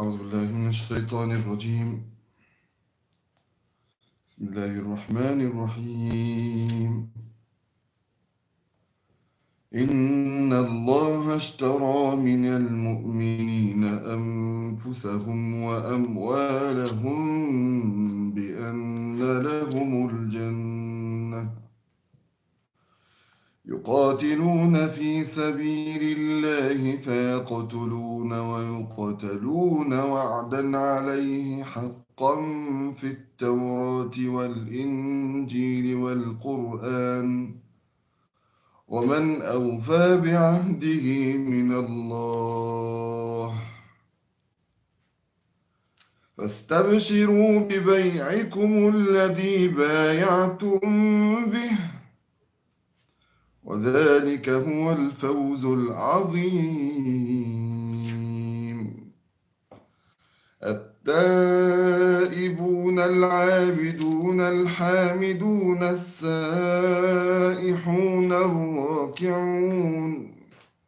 أعوذ بالله من الشيطان الرجيم بسم الله الرحمن الرحيم إن الله اشترى من المؤمنين أنفسهم وأموالهم بأن لهم الجنة يقاتلون في سبيل الله فيقتلون ويقتلون وعدا عليه حقا في التوراة والإنجيل والقرآن ومن أوفى بعهده من الله فاستبشروا ببيعكم الذي بايعتم به وذلك هو الفوز العظيم التائبون العابدون الحامدون السائحون الراكعون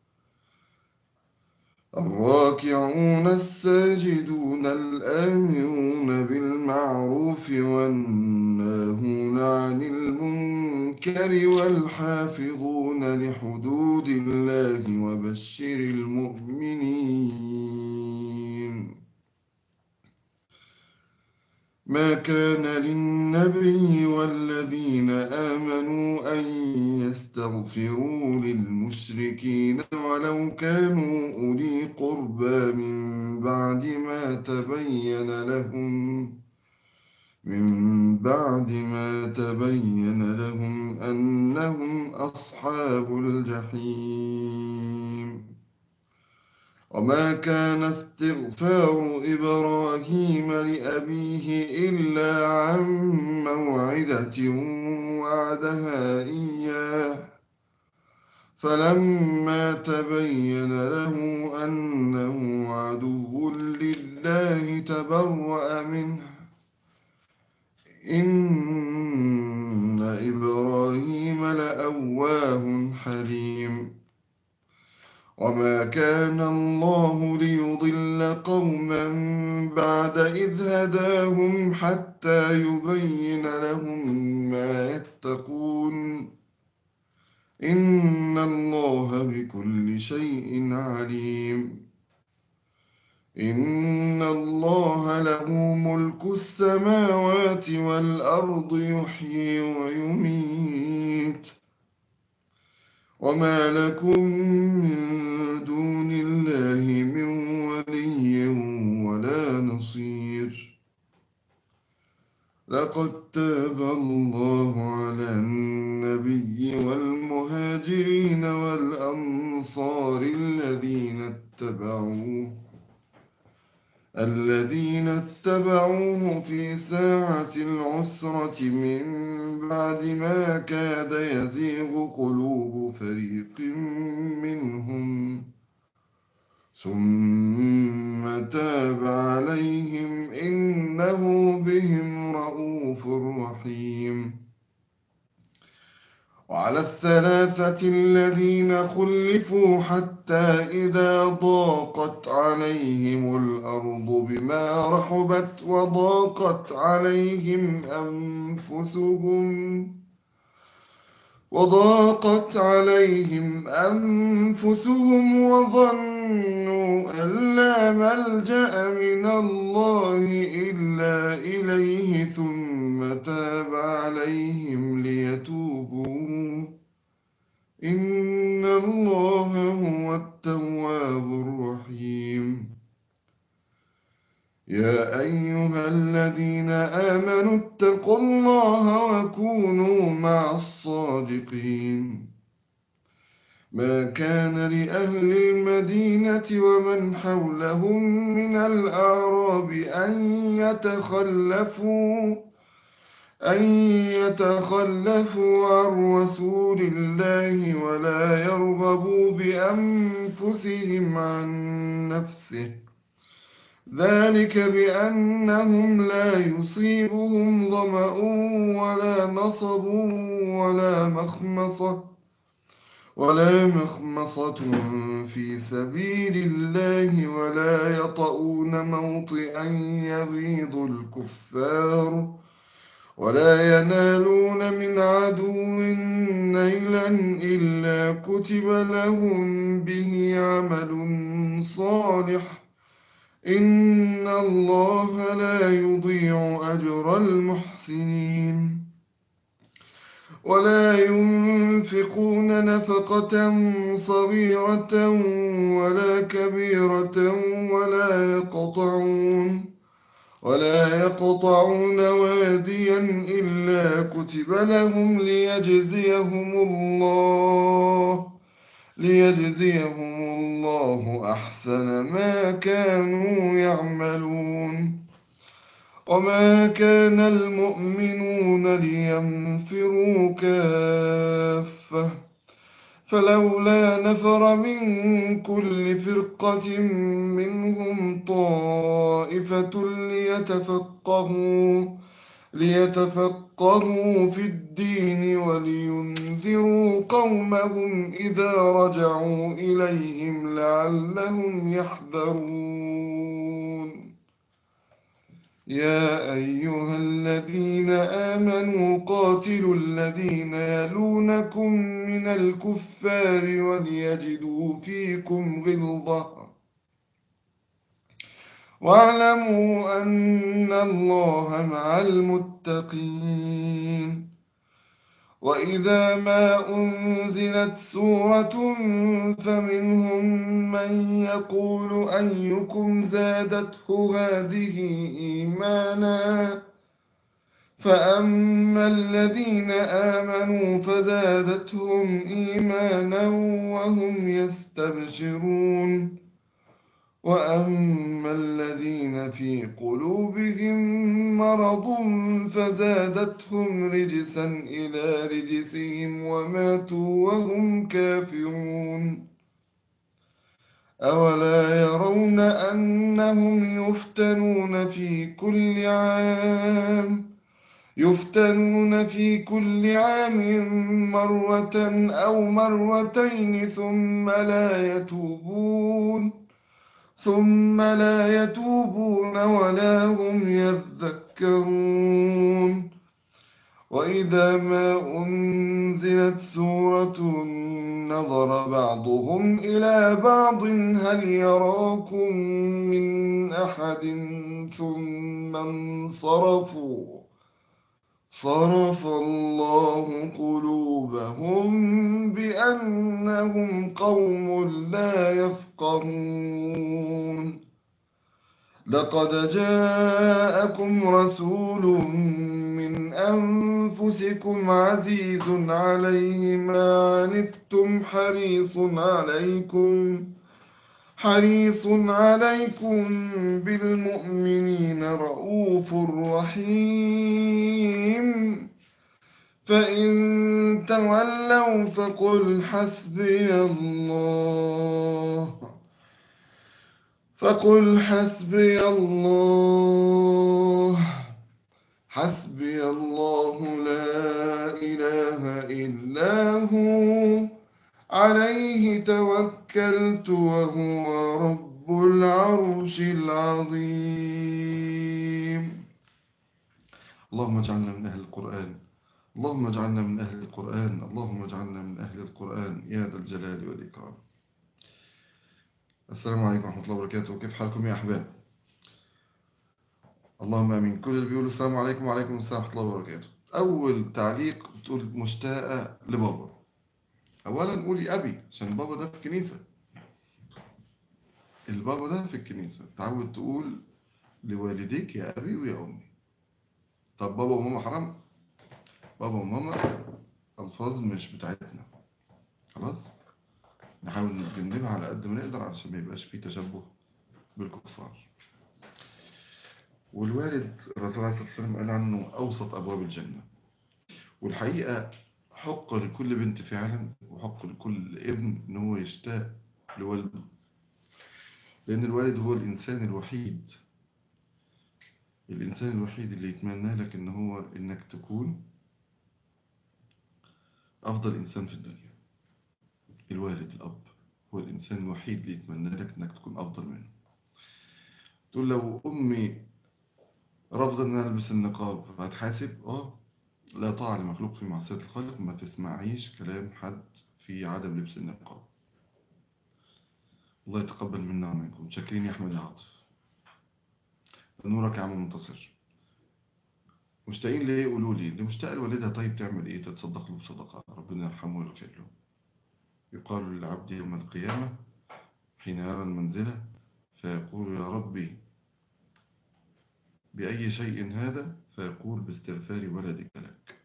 الراكعون الساجدون الآمرون بالمعروف والناهون عن المنكر والحافظون لحدود الله وبشر المؤمنين ما كان للنبي والذين آمنوا أن يستغفروا للمشركين ولو كانوا أولي قربى من بعد ما تبين لهم من بعد ما تبين لهم أنهم أصحاب الجحيم وما كان استغفار إبراهيم لأبيه إلا عن موعدة وعدها إياه فلما تبين له أنه عدو لله تبرأ منه إن إبراهيم لأواه حليم وما كان الله ليضل قوما بعد إذ هداهم حتى يبين لهم ما يتقون إن الله بكل شيء عليم إن الله له ملك السماوات والأرض يحيي ويميت وما لكم من دون الله من ولي ولا نصير لقد تاب الله على النبي والمهاجرين والأنصار الذين اتبعوه الذين اتبعوه في ساعة العسرة من بعد ما كاد يزيغ قلوب فريق منهم ثم تاب عليهم إنه بهم رؤوف رحيم وعلى الثلاثة الذين خلفوا حتى إذا ضاقت عليهم الأرض بما رحبت وضاقت عليهم أنفسهم وضاقت عليهم أنفسهم وظنوا أن لا ملجأ من الله إلا إليه ثم تاب عليهم ليتوبوا إن الله هو التواب الرحيم يا أيها الذين آمنوا اتقوا الله وكونوا مع الصادقين ما كان لأهل المدينة ومن حولهم من الأعراب أن يتخلفوا أن يتخلفوا عن رسول الله ولا يرغبوا بأنفسهم عن نفسه ذلك بأنهم لا يصيبهم ظمأ ولا نصب ولا مخمصة ولا مخمصة في سبيل الله ولا يطؤون موطئا يغيظ الكفار ولا ينالون من عدو نيلا إلا كتب لهم به عمل صالح إن الله لا يضيع أجر المحسنين ولا ينفقون نفقة صغيرة ولا كبيرة ولا يقطعون ولا يقطعون واديا إلا كتب لهم ليجزيهم الله ليجزيهم الله أحسن ما كانوا يعملون وما كان المؤمنون لينفروا كافة فلولا نفر من كل فرقة منهم طائفة ليتفقهوا ليتفقهوا في الدين ولينذروا قومهم إذا رجعوا إليهم لعلهم يحذرون يا أيها الذين آمنوا قاتلوا الذين يلونكم من الكفار وليجدوا فيكم غلظة واعلموا أن الله مع المتقين وإذا ما أنزلت سورة فمنهم من يقول أيكم زادته هذه إيمانا فأما الذين آمنوا فزادتهم إيمانا وهم يستبشرون وأما الذين في قلوبهم مرض فزادتهم رجسا إلى رجسهم وماتوا وهم كافرون أولا يرون أنهم يفتنون في كل عام يفتنون في كل عام مرة أو مرتين ثم لا يتوبون ثم لا يتوبون ولا هم يذكرون وإذا ما أنزلت سورة نظر بعضهم إلى بعض هل يراكم من أحد ثم انصرفوا صرف الله قلوبهم بأنهم قوم لا يفقهون لقد جاءكم رسول من أنفسكم عزيز عليه ما عنتم حريص عليكم حريص عليكم بالمؤمنين رؤوف رحيم فإن تولوا فقل حسبي الله فقل حسبي الله حسبي الله لا إله إلا هو عليه توكلت وهو رب العرش العظيم اللهم اجعلنا من أهل القرآن اللهم اجعلنا من أهل القرآن اللهم اجعلنا من أهل القرآن يا ذا الجلال والإكرام السلام عليكم ورحمة الله وبركاته كيف حالكم يا أحباب اللهم أمين كل اللي بيقولوا السلام عليكم وعليكم السلام ورحمة الله وبركاته أول تعليق بتقول مشتاقة لبابا أولا قولي أبي عشان بابا ده في الكنيسة البابا ده في الكنيسة تعود تقول لوالديك يا أبي ويا أمي طب بابا وماما حرام بابا وماما ألفاظ مش بتاعتنا خلاص نحاول نتجنبها على قد ما نقدر عشان ما يبقاش فيه تشبه بالكفار والوالد الرسول عليه الصلاة والسلام قال عنه أوسط أبواب الجنة والحقيقة حق لكل بنت فعلا وحق لكل ابن ان هو يشتاق لوالده لأن الوالد هو الإنسان الوحيد الإنسان الوحيد اللي يتمنى لك إن هو إنك تكون أفضل إنسان في الدنيا الوالد الأب هو الإنسان الوحيد اللي يتمنى لك أنك تكون أفضل منه تقول لو أمي رفض أن أنا ألبس النقاب هتحاسب آه لا طاعة لمخلوق في معصية الخالق ما تسمعيش كلام حد في عدم لبس النقاب الله يتقبل منا ومنكم شاكرين يا أحمد يا عاطف نورك يا عم منتصر مشتاقين ليه قولوا لي اللي مشتاق لوالدها طيب تعمل ايه تتصدق له بصدقة ربنا يرحمه ويغفر له يقال للعبد يوم القيامة حين يرى المنزلة فيقول يا ربي بأي شيء هذا فيقول باستغفار ولدك لك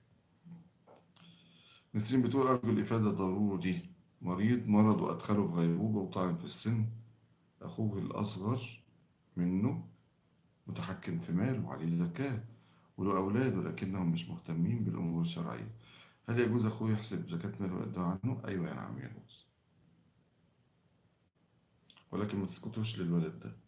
نسرين بتقول أرجو الإفادة ضروري مريض مرض وأدخله في غيبوبة وطعن في السن أخوه الأصغر منه متحكم في ماله وعليه زكاة وله أولاد ولكنهم مش مهتمين بالأمور الشرعية هل يجوز أخوه يحسب زكاة ماله ويدعو عنه؟ أيوة يا نعم يجوز ولكن ما تسكتوش للولد ده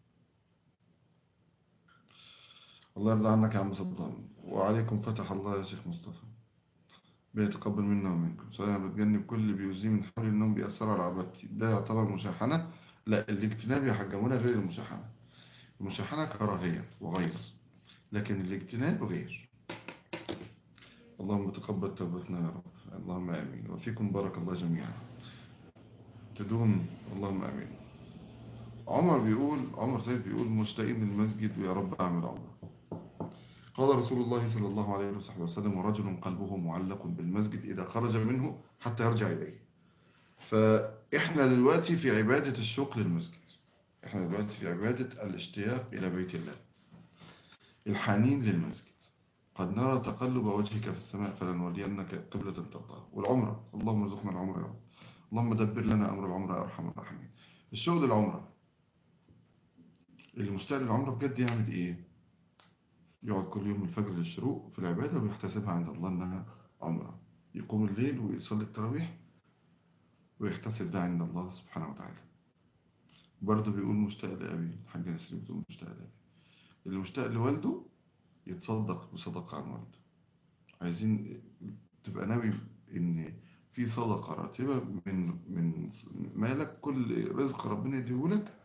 الله يرضى عنك يا عم صدام وعليكم فتح الله يا شيخ مصطفى بيتقبل منا ومنكم سواء بتجنب كل اللي بيؤذيه من حول انهم بيأثروا على عبادتي ده يعتبر مشاحنة لا الاجتناب يا حجمونا غير المشاحنة المشاحنة كراهية وغيظ لكن الاجتناب غير اللهم تقبل توبتنا يا رب اللهم امين وفيكم بارك الله جميعا تدوم اللهم امين عمر بيقول عمر سيد بيقول مشتاقين للمسجد ويا رب اعمل عمر قال رسول الله صلى الله عليه وصحبه وسلم ورجل قلبه معلق بالمسجد إذا خرج منه حتى يرجع إليه فإحنا دلوقتي في عبادة الشوق للمسجد إحنا دلوقتي في عبادة الاشتياق إلى بيت الله الحنين للمسجد قد نرى تقلب وجهك في السماء فلنولينك قبلة ترضاها والعمرة اللهم ارزقنا العمرة يا رب اللهم دبر لنا أمر العمرة يا أرحم الراحمين الشغل العمرة اللي مشتاق للعمرة بجد يعمل إيه؟ يقعد كل يوم الفجر للشروق في العبادة ويحتسبها عند الله أنها عمرة يقوم الليل ويصلي التراويح ويحتسب ده عند الله سبحانه وتعالى برضه بيقول مشتاق لأبي الحاجة نسرين بتقول مشتاق لأبي اللي مشتاق لوالده يتصدق بصدقة عن والده عايزين تبقى ناوي إن في صدقة راتبة من من مالك كل رزق ربنا يديهولك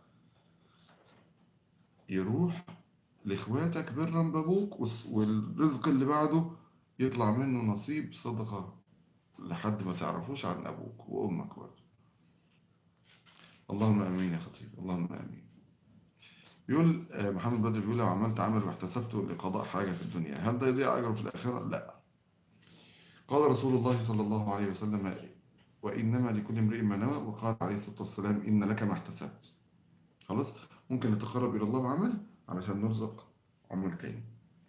يروح لإخواتك برا بابوك والرزق اللي بعده يطلع منه نصيب صدقة لحد ما تعرفوش عن أبوك وأمك برضه اللهم أمين يا خطيب اللهم أمين يقول محمد بدر بيقول لو عملت عمل واحتسبته لقضاء حاجة في الدنيا هل ده يضيع أجره في الآخرة؟ لا قال رسول الله صلى الله عليه وسلم وإنما لكل امرئ ما نوى وقال عليه الصلاة والسلام إن لك ما احتسبت خلاص ممكن نتقرب إلى الله بعمل علشان نرزق عمر كريم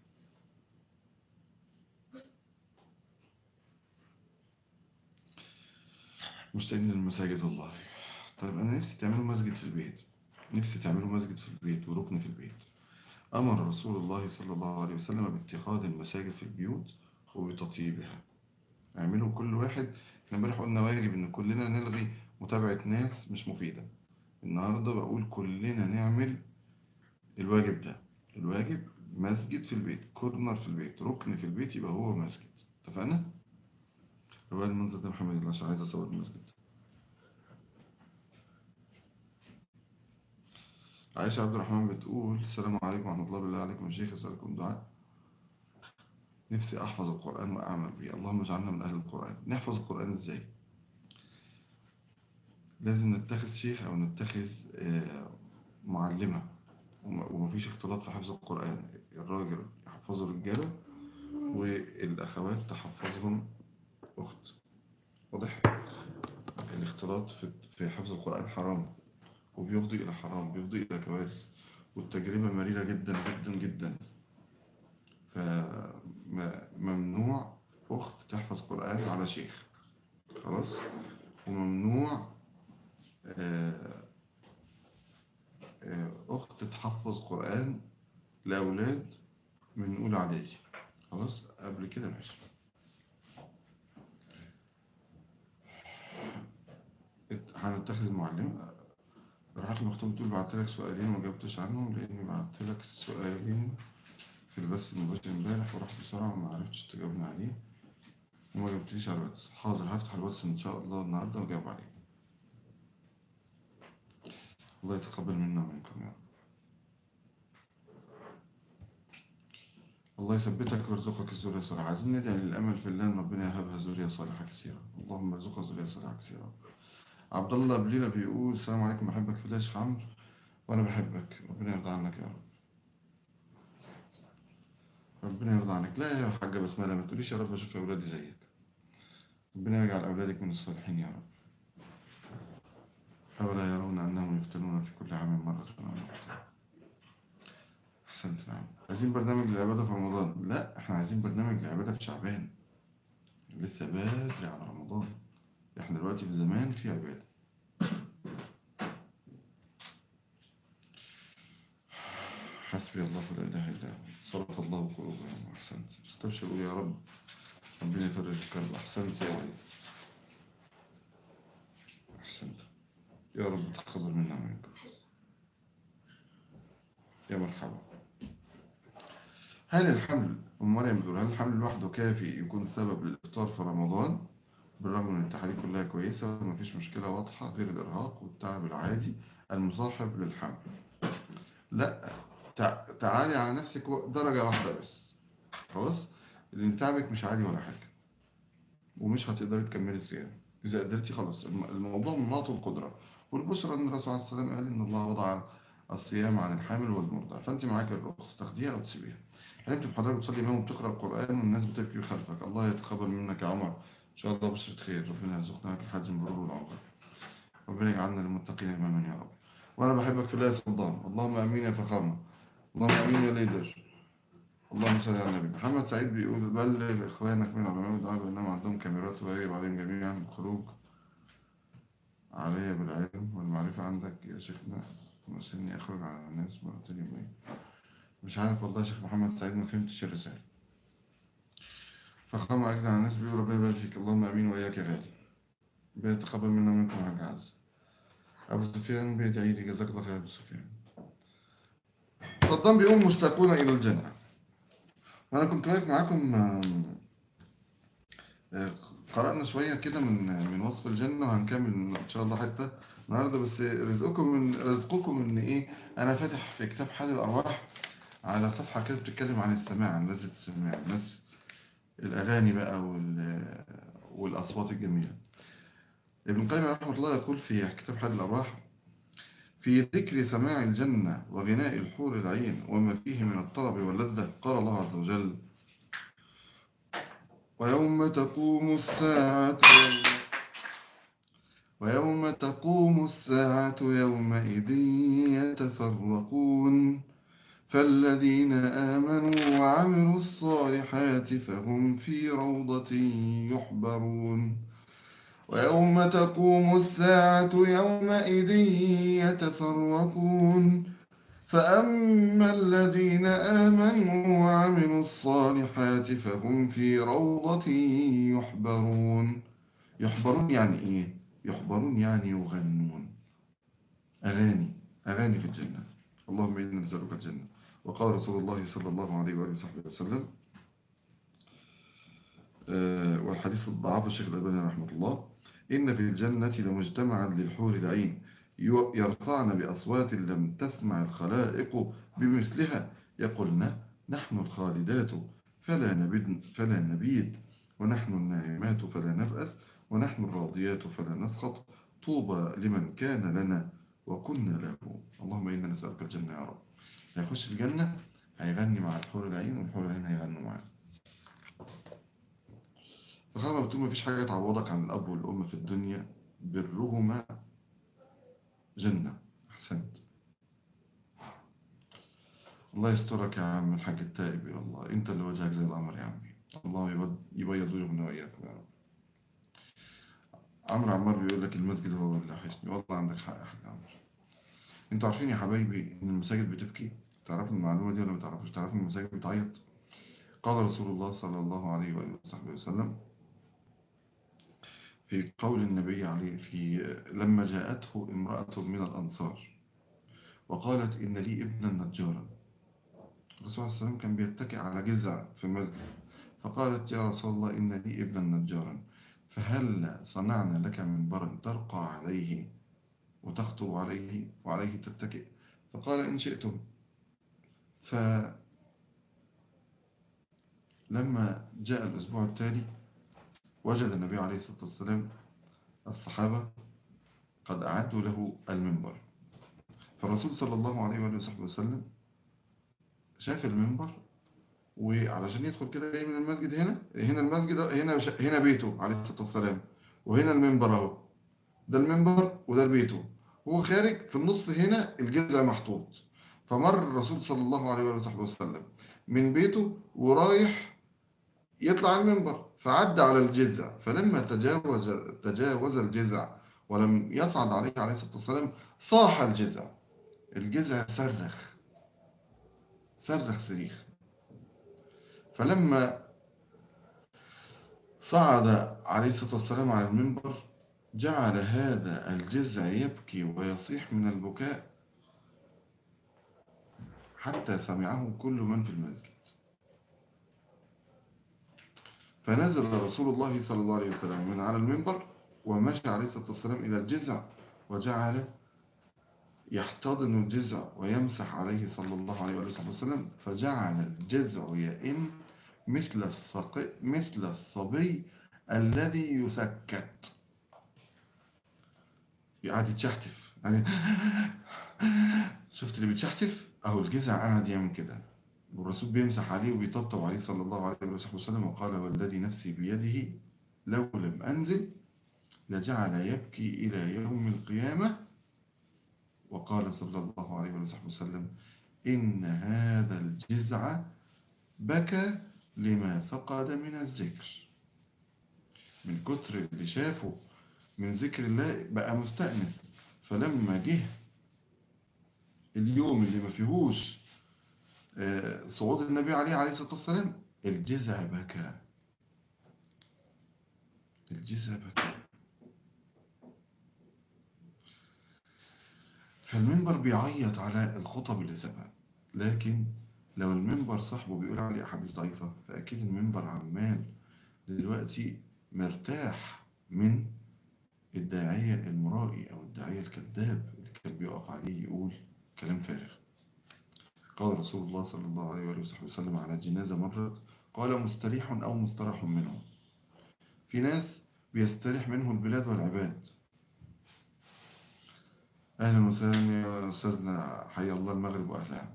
مشتاقين للمساجد والله طيب أنا نفسي تعملوا مسجد في البيت نفسي تعملوا مسجد في البيت وركن في البيت أمر رسول الله صلى الله عليه وسلم باتخاذ المساجد في البيوت وبتطييبها اعملوا كل واحد احنا امبارح قلنا واجب ان كلنا نلغي متابعة ناس مش مفيدة النهاردة بقول كلنا نعمل الواجب ده الواجب مسجد في البيت كورنر في البيت ركن في البيت يبقى هو مسجد اتفقنا؟ هو المنظر ده محمد الله عشان عايز اصور المسجد عائشة عبد الرحمن بتقول السلام عليكم ورحمة الله بالله عليكم يا شيخ أسألكم دعاء نفسي أحفظ القرآن وأعمل به اللهم اجعلنا من أهل القرآن نحفظ القرآن إزاي لازم نتخذ شيخ أو نتخذ معلمة ومفيش اختلاط في حفظ القرآن الراجل يحفظه رجالة والأخوات تحفظهم أخت واضح الاختلاط في حفظ القرآن حرام وبيفضي إلى حرام بيفضي إلى كوارث والتجربة مريرة جدا جدا جدا فممنوع أخت تحفظ قرآن على شيخ خلاص وممنوع أخت تحفظ قرآن لأولاد من أولى إعدادي خلاص قبل كده ماشي هنتخذ المعلم راحت مختوم تقول بعت لك سؤالين وما جاوبتش عنهم لأني بعت لك السؤالين في البث المباشر امبارح ورحت بسرعة وما عرفتش تجاوبني عليه وما جاوبتليش على الواتس حاضر هفتح الواتس إن شاء الله النهاردة وأجاوب عليه الله يتقبل منا ومنكم يا رب الله يثبتك ويرزقك الذرية الصالحة عايزين ندعي للأمل في الله إن ربنا يهبها ذرية صالحة كثيرة اللهم ارزقها ذرية صالحة كثيرة عبد الله بليلة بيقول السلام عليكم بحبك في الله يا شيخ عمرو وأنا بحبك ربنا يرضى عنك يا رب ربنا يرضى عنك لا يا حاجة بسملة ما تقوليش يا رب أشوف أولادي زيك ربنا يجعل أولادك من الصالحين يا رب أولا يرون أنهم يفتنون في كل عام مرة واحدة أحسنت نعم عايزين برنامج للعبادة في رمضان لا احنا عايزين برنامج للعبادة في شعبان لسه بدري على رمضان احنا دلوقتي في زمان في عبادة حسبي الله لا إله إلا هو صرف الله قلوبنا وأحسنت استبشروا يا رب ربنا يفرج الكرب أحسنت يا ولد أحسنت يا رب تقبل منا ومنكم يا مرحبا هل الحمل أم مريم بتقول هل الحمل لوحده كافي يكون سبب للإفطار في رمضان بالرغم من التحاليل كلها كويسة ومفيش مشكلة واضحة غير الإرهاق والتعب العادي المصاحب للحمل لا تع- تعالي على نفسك درجة واحدة بس خلاص لأن تعبك مش عادي ولا حاجة ومش هتقدري تكملي الصيام إذا قدرتي خلاص الم- الموضوع مناط القدرة والبشرى أن الرسول عليه السلام قال إن الله وضع الصيام عن الحامل والمرضع فأنت معاك الرخصة تاخديها أو تسيبيها أنت بحضرتك بتصلي إمام وبتقرأ القرآن والناس بتبكي خلفك الله يتقبل منك يا عمر إن شاء الله بشرة خير ربنا يرزقنا لك الحج المبرور والعمر ربنا يجعلنا للمتقين إماما يا رب وأنا بحبك في الله يا سلطان اللهم آمين يا فخامة اللهم آمين يا ليدر اللهم صل على النبي محمد سعيد بيقول بلغ إخوانك من علماء الدعوة بأنهم عندهم كاميرات ويجب عليهم جميعا الخروج علي بالعلم والمعرفة عندك يا شيخنا مسني أخرج على الناس مرتين يومين مش عارف والله يا شيخ محمد سعيد ما فهمتش الرسالة فخامة أجل على الناس بيقول ربنا يبارك فيك اللهم آمين وإياك يا غالي بيتقبل منا ومنكم حاجة عز أبو سفيان بيدعي لي جزاك الله خير يا أبو سفيان صدام بيقول مشتاقون إلى الجنة وأنا كنت واقف معاكم آم، آه، قرأنا شوية كده من من وصف الجنة وهنكمل إن شاء الله حتى النهاردة بس رزقكم من رزقكم إن إيه أنا فاتح في كتاب حال الأرواح على صفحة كده بتتكلم عن السماع عن لذة السماع الناس الأغاني بقى وال والأصوات الجميلة ابن القيم رحمه الله يقول في كتاب حال الأرواح في ذكر سماع الجنة وغناء الحور العين وما فيه من الطرب واللذة قال الله عز وجل ويوم تقوم الساعة ويوم تقوم الساعة يومئذ يتفرقون فالذين آمنوا وعملوا الصالحات فهم في روضة يحبرون ويوم تقوم الساعة يومئذ يتفرقون فأما الذين آمنوا وعملوا الصالحات فهم في روضة يحبرون يحبرون يعني إيه؟ يحبرون يعني يغنون أغاني أغاني في الجنة اللهم إنا نسألك الجنة وقال رسول الله صلى الله عليه وآله وصحبه وسلم آه، والحديث الضعاف الشيخ الألباني رحمه الله إن في الجنة لمجتمعا للحور العين يو- يرفعن بأصوات لم تسمع الخلائق بمثلها يقولن نحن الخالدات فلا نبيد, فلا نبيد ونحن النائمات فلا نبأس ونحن الراضيات فلا نسخط طوبى لمن كان لنا وكنا له اللهم إنا نسألك الجنة يا رب هيخش الجنة هيغني مع الحور العين والحور العين هيغنوا معاه فخامة بتقول مفيش حاجة تعوضك عن الأب والأم في الدنيا برهما جنة أحسنت الله يسترك يا عم الحاج التائب يا الله أنت اللي وجهك زي القمر يا عمي الله يبد- يبيض وجهنا وإياكم يا رب عمرو عمار بيقول لك المسجد هو اللي وحشني والله عندك حق يا حاج عمرو انتوا عارفين يا حبايبي ان المساجد بتبكي تعرفوا المعلومة دي ولا ما تعرفوش تعرفوا ان المساجد بتعيط قال رسول الله صلى الله عليه وآله وصحبه وسلم في قول النبي عليه في لما جاءته امرأة من الأنصار وقالت إن لي ابنا نجارا الرسول عليه السلام كان بيتكئ على جذع في المسجد فقالت يا رسول الله إن لي ابنا نجارا فهل صنعنا لك منبرا ترقى عليه وتخطو عليه وعليه تتكئ فقال إن شئتم فلما جاء الأسبوع التالي وجد النبي عليه الصلاة والسلام الصحابة قد أعدوا له المنبر فالرسول صلى الله عليه وآله وصحبه وسلم شاف المنبر وعلشان يدخل كده جاي من المسجد هنا هنا المسجد هنا هنا بيته عليه الصلاة والسلام وهنا المنبر اهو ده المنبر وده بيته هو خارج في النص هنا الجذع محطوط فمر الرسول صلى الله عليه وآله وسلم من بيته ورايح يطلع المنبر فعدى على الجذع فلما تجاوز تجاوز الجذع ولم يصعد عليه عليه الصلاة والسلام صاح الجذع الجذع صرخ صرخ صريخ فلما صعد عليه الصلاة والسلام على المنبر جعل هذا الجذع يبكي ويصيح من البكاء حتى سمعه كل من في المسجد فنزل رسول الله صلى الله عليه وسلم من على المنبر ومشى عليه الصلاة والسلام إلى الجذع وجعل يحتضن الجذع ويمسح عليه صلى الله عليه وسلم فجعل الجذع يئن مثل الصقي مثل الصبي الذي يسكت قاعد يتشحتف يعني شفت اللي بيتشحتف اهو الجذع قاعد يعمل كده والرسول بيمسح عليه وبيطبطب عليه صلى الله عليه وسلم وقال والذي نفسي بيده لو لم أنزل لجعل يبكي إلى يوم القيامة وقال صلى الله عليه وسلم إن هذا الجزع بكى لما فقد من الذكر من كتر اللي شافه من ذكر الله بقى مستأنس فلما جه اليوم اللي ما فيهوش صعود النبي عليه عليه الصلاة والسلام الجزع بكى الجزع بكى فالمنبر بيعيط على الخطب اللي سابها لكن لو المنبر صاحبه بيقول عليه أحاديث ضعيفة فأكيد المنبر عمال دلوقتي مرتاح من الداعية المرائي أو الداعية الكذاب اللي كان بيقف عليه يقول كلام فارغ قال رسول الله صلى الله عليه وسلم على جنازة مرت قال مستريح أو مستراح منه في ناس بيستريح منه البلاد والعباد أهلا وسهلا يا أستاذنا حي الله المغرب وأهلها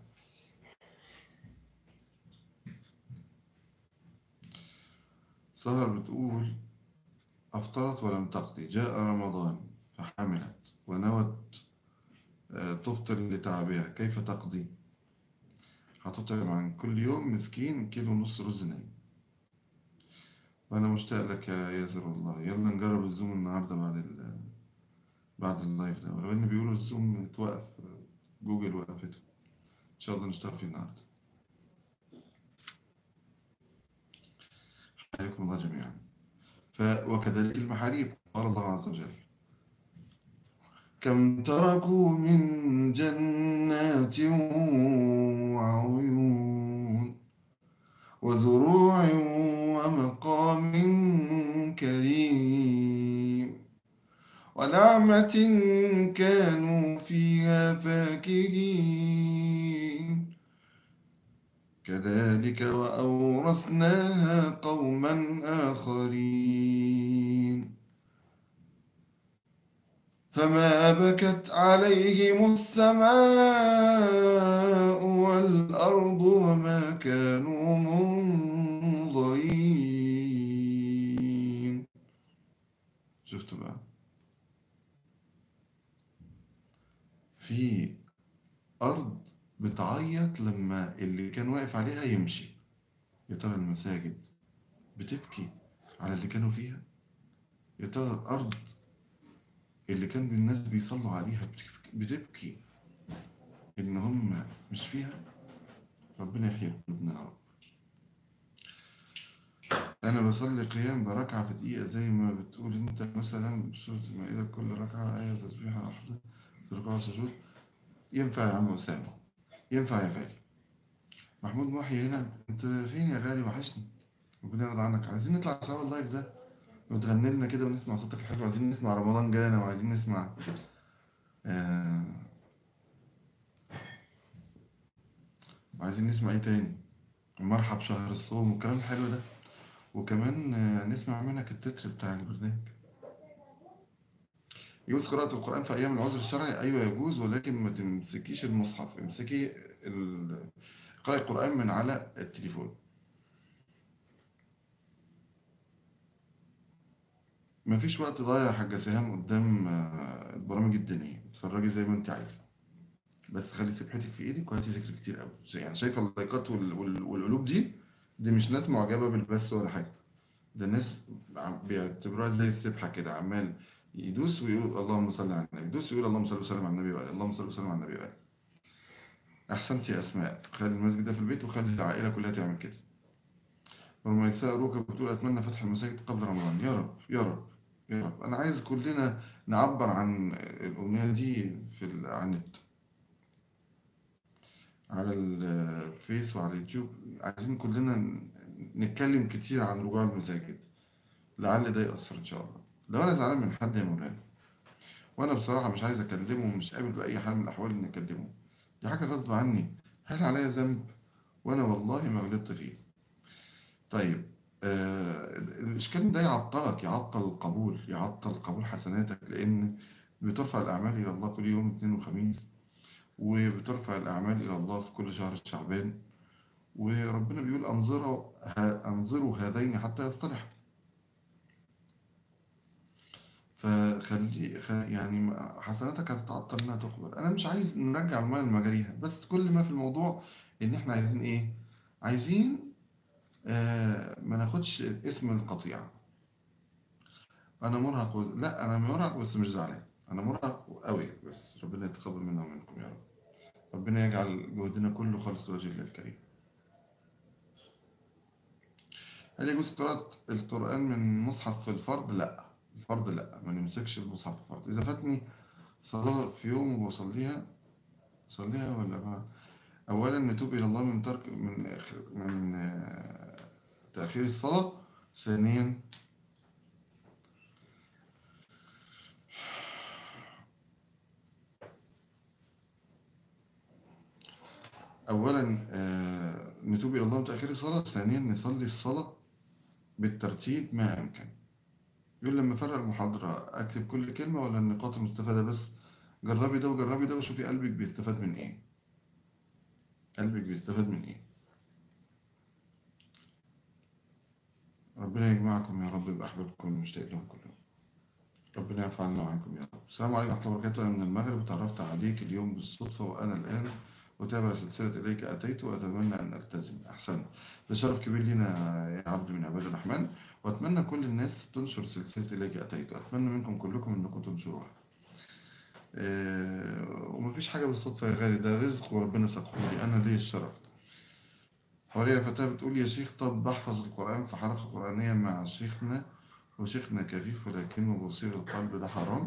سهر بتقول أفطرت ولم تقضي جاء رمضان فحملت ونوت تفطر لتعبها كيف تقضي هتطعم عن كل يوم مسكين كيلو نص رز نايم وانا مشتاق لك يا ياسر والله يلا نجرب الزوم النهارده بعد ال بعد اللايف ده ولو ان بيقولوا الزوم اتوقف جوجل وقفته ان شاء الله نشتغل فيه النهارده حياكم الله جميعا ف وكذلك المحاريب قال الله عز وجل كم تركوا من جنات وعيون وزروع ومقام كريم ونعمة كانوا فيها فاكهين كذلك وأورثناها قوما آخرين فما بكت عليهم السماء والأرض وما كانوا منظرين شفتوا بقى في أرض بتعيط لما اللي كان واقف عليها يمشي يا ترى المساجد بتبكي على اللي كانوا فيها يا ترى الأرض اللي كان الناس بيصلوا عليها بتبكي إن هم مش فيها ربنا يحيي قلوبنا يا رب أنا بصلي قيام بركعة في دقيقة زي ما بتقول أنت مثلا بسورة المائدة كل ركعة آية تسبيحة واحدة في ركوع سجود ينفع يا عم أسامة ينفع يا غالي محمود محي هنا أنت فين يا غالي وحشني ربنا يرضى عنك عايزين نطلع سوا اللايف ده وتغني لنا كده ونسمع صوتك الحلو عايزين نسمع رمضان جانا وعايزين نسمع آه، عايزين نسمع ايه تاني مرحب شهر الصوم والكلام الحلو ده وكمان آه، نسمع منك التتر بتاع البرنامج يجوز قراءة القرآن في أيام العذر الشرعي أيوة يجوز ولكن ما تمسكيش المصحف امسكي ال... قراءة القرآن من على التليفون ما فيش وقت ضايع يا حاجة سهام قدام آه، البرامج الدينية اتفرجي زي ما انت عايزة بس خلي سبحتك في ايدك وهاتي ذكر كتير قوي يعني شايفة اللايكات وال... وال... والقلوب دي دي مش ناس معجبة بالبث ولا حاجة ده ناس عم- بيعتبروها زي السبحة كده عمال يدوس ويقول اللهم صل على النبي يدوس ويقول اللهم صل وسلم على النبي وآله اللهم صل وسلم على النبي وآله أحسنت يا أسماء خلي المسجد ده في البيت وخلي العائلة كلها تعمل كده ورميساء روكا بتقول أتمنى فتح المساجد قبل رمضان يا رب يا رب يا رب أنا عايز كلنا نعبر عن الأمنية دي في ال- على النت على الفيس وعلى اليوتيوب عايزين كلنا نتكلم كتير عن رجوع المساجد لعل ده يأثر إن شاء الله لو أنا زعلان من حد يا مولانا وأنا بصراحة مش عايز أكلمه ومش قابل بأي حال من الأحوال إني أكلمه دي حاجة غصب عني هل عليا ذنب وأنا والله ما غلطت فيه طيب آه الإشكال ده يعطلك يعطل القبول يعطل قبول حسناتك لأن بترفع الأعمال إلى الله كل يوم اثنين وخميس وبترفع الأعمال إلى الله في كل شهر شعبان وربنا بيقول أنظروا ه- أنظروا هذين حتى يصطلحوا فخلي خ- يعني حسناتك هتتعطل انها تقبل انا مش عايز نرجع الماء لمجاريها بس كل ما في الموضوع ان احنا عايزين ايه عايزين آه ما ناخدش اسم القطيعة انا مرهق و... لا انا مرهق بس مش زعلان انا مرهق قوي بس ربنا يتقبل منا ومنكم يا رب ربنا يجعل جهدنا كله خالص لوجه الله الكريم هل يجوز قراءة القرآن من مصحف في الفرض؟ لا الفرض لا ما نمسكش المصحف في الفرض إذا فاتني صلاة في يوم وبصليها صليها ولا ما أولا نتوب إلى الله من ترك من من آه، تأخير الصلاة ثانيا أولا آه، نتوب إلى الله من تأخير الصلاة ثانيا نصلي الصلاة بالترتيب ما أمكن يقول لما فرق المحاضرة أكتب كل كلمة ولا النقاط المستفادة بس جربي ده وجربي ده وشوفي قلبك بيستفاد من إيه قلبك بيستفاد من إيه ربنا يجمعكم يا رب بأحبابكم المشتاق لهم كلهم ربنا يعفو عنا وعنكم يا رب السلام عليكم ورحمة الله وبركاته أنا من المغرب وتعرفت عليك اليوم بالصدفة وأنا الآن وتابع سلسلة إليك أتيت وأتمنى أن ألتزم أحسن ده شرف كبير لنا يا عبد من عباد الرحمن وأتمنى كل الناس تنشر سلسلة إليك أتيت وأتمنى منكم كلكم أنكم تنشروها آه، ومفيش حاجة بالصدفة يا غالي ده رزق وربنا ساقه لي أنا ليه الشرف حورية فتاة بتقول يا شيخ طب بحفظ القرآن في حلقة قرآنية مع شيخنا وشيخنا كفيف ولكنه بصير القلب ده حرام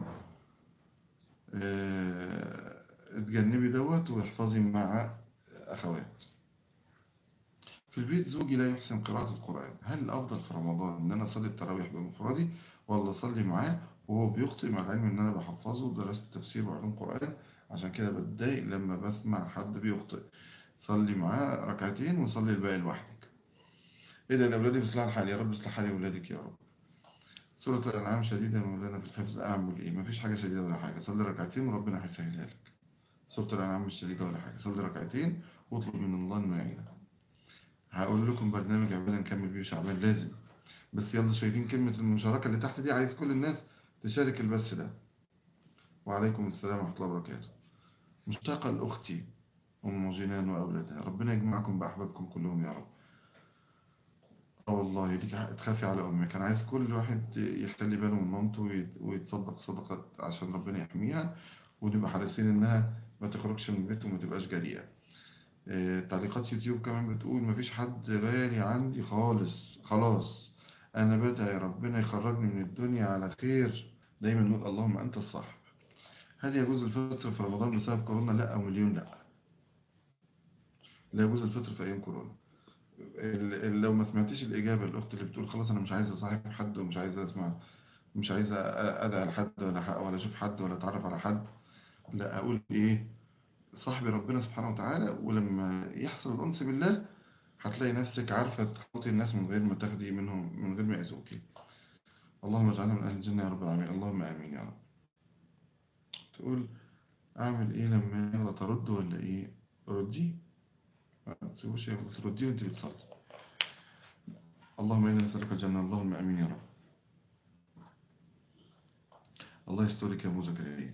آه، اتجنبي دوت واحفظي مع أخوات في البيت زوجي لا يحسن قراءة القرآن هل الأفضل في رمضان إن أنا أصلي التراويح بمفردي ولا أصلي معاه وهو بيخطئ مع العلم إن أنا بحفظه ودرست تفسير وعلوم قرآن عشان كده بتضايق لما بسمع حد بيخطئ صلي معاه ركعتين وصلي الباقي لوحدك إيه ده لأولادي بيصلح الحال يا رب اصلح حالي أولادك يا رب سورة الأنعام شديدة مولانا في الحفظ أعمل إيه مفيش حاجة شديدة ولا حاجة صلي ركعتين وربنا هيسهلها لك سورة الأنعام مش شديدة ولا حاجة صلي ركعتين واطلب من الله إنه يعينك هقول لكم برنامج عمالة نكمل بيه شعبان لازم بس يلا شايفين كلمة المشاركة اللي تحت دي عايز كل الناس تشارك البث ده وعليكم السلام ورحمة الله وبركاته مشتاقة لأختي أم جنان وأولادها ربنا يجمعكم بأحبابكم كلهم يا رب اه والله ليك حق تخافي على أمك أنا عايز كل واحد يخلي باله من مامته ويت- ويتصدق صدقة عشان ربنا يحميها ونبقى حريصين إنها ما تخرجش من البيت وما تبقاش جريئة آه، تعليقات يوتيوب كمان بتقول مفيش حد غالي عندي خالص خلاص أنا بدعي ربنا يخرجني من الدنيا على خير دايما نقول اللهم أنت الصح هل يجوز الفطر في رمضان بسبب كورونا لا أو مليون لا لا يجوز الفطر في أيام كورونا ال- ال- لو ما سمعتيش الإجابة الأخت اللي بتقول خلاص أنا مش عايز أصاحب حد ومش عايز أسمع مش عايز أ- أدعي لحد ولا ح- ولا أشوف حد ولا أتعرف على حد لا أقول إيه صاحبي ربنا سبحانه وتعالى ولما يحصل الأنس بالله هتلاقي نفسك عارفة تحطي الناس من غير ما تاخدي منهم من غير ما يأذوكي اللهم اجعلنا من أهل الجنة يا رب العالمين اللهم آمين يا رب تقول أعمل إيه لما يغلط أرد ولا إيه ردي ما تسيبوش يغلط ردي وأنت بتصلي اللهم إنا نسألك الجنة اللهم آمين يا رب الله يسترك يا أبو زكريا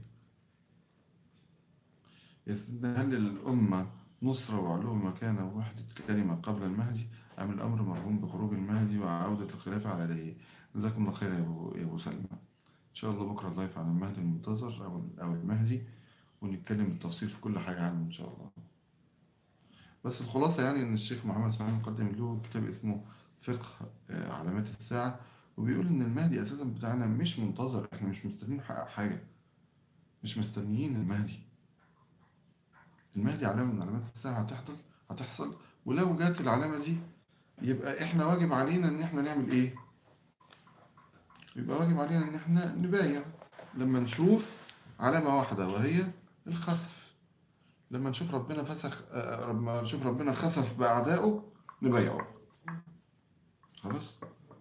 يا سيدنا هل الأمة نصرة وعلو مكانة ووحدة كلمة قبل المهدي أم الأمر مرهون بخروج المهدي وعودة الخلافة على يديه جزاكم الله خير يا أبو, يا أبو سلمى إن شاء الله بكرة لايف عن المهدي المنتظر أو أو المهدي ونتكلم بالتفصيل في كل حاجة عنه إن شاء الله بس الخلاصة يعني إن الشيخ محمد اسماعيل مقدم له كتاب اسمه فقه آه، علامات الساعة وبيقول إن المهدي أساسا بتاعنا مش منتظر إحنا مش مستنيين نحقق حاجة مش مستنيين المهدي المهدي علامة من علامات الساعة هتحصل هتحصل ولو جات العلامة دي يبقى إحنا واجب علينا إن إحنا نعمل إيه؟ يبقى واجب علينا إن إحنا نبايع لما نشوف علامة واحدة وهي الخسف لما نشوف ربنا فسخ آه، لما نشوف ربنا خسف بأعدائه نبايعه خلاص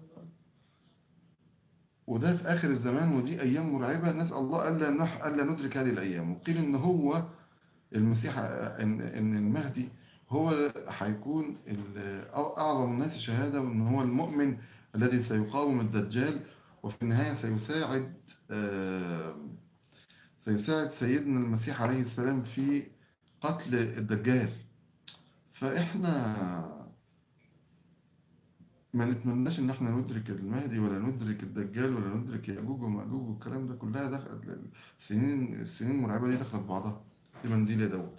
وده في آخر الزمان ودي أيام مرعبة نسأل الله ألا نح ألا ندرك هذه الأيام وقيل إن هو المسيح إن إن المهدي هو هيكون ال- أع- أعظم الناس شهادة وإن هو المؤمن الذي سيقاوم الدجال وفي النهاية سيساعد آه، سيساعد سيدنا المسيح عليه السلام في قتل الدجال فإحنا ما نتمناش ان احنا ندرك المهدي ولا ندرك الدجال ولا ندرك ياجوج وماجوج والكلام ده كلها دخل السنين السنين المرعبه دي دخلت في بعضها في منديل يا داود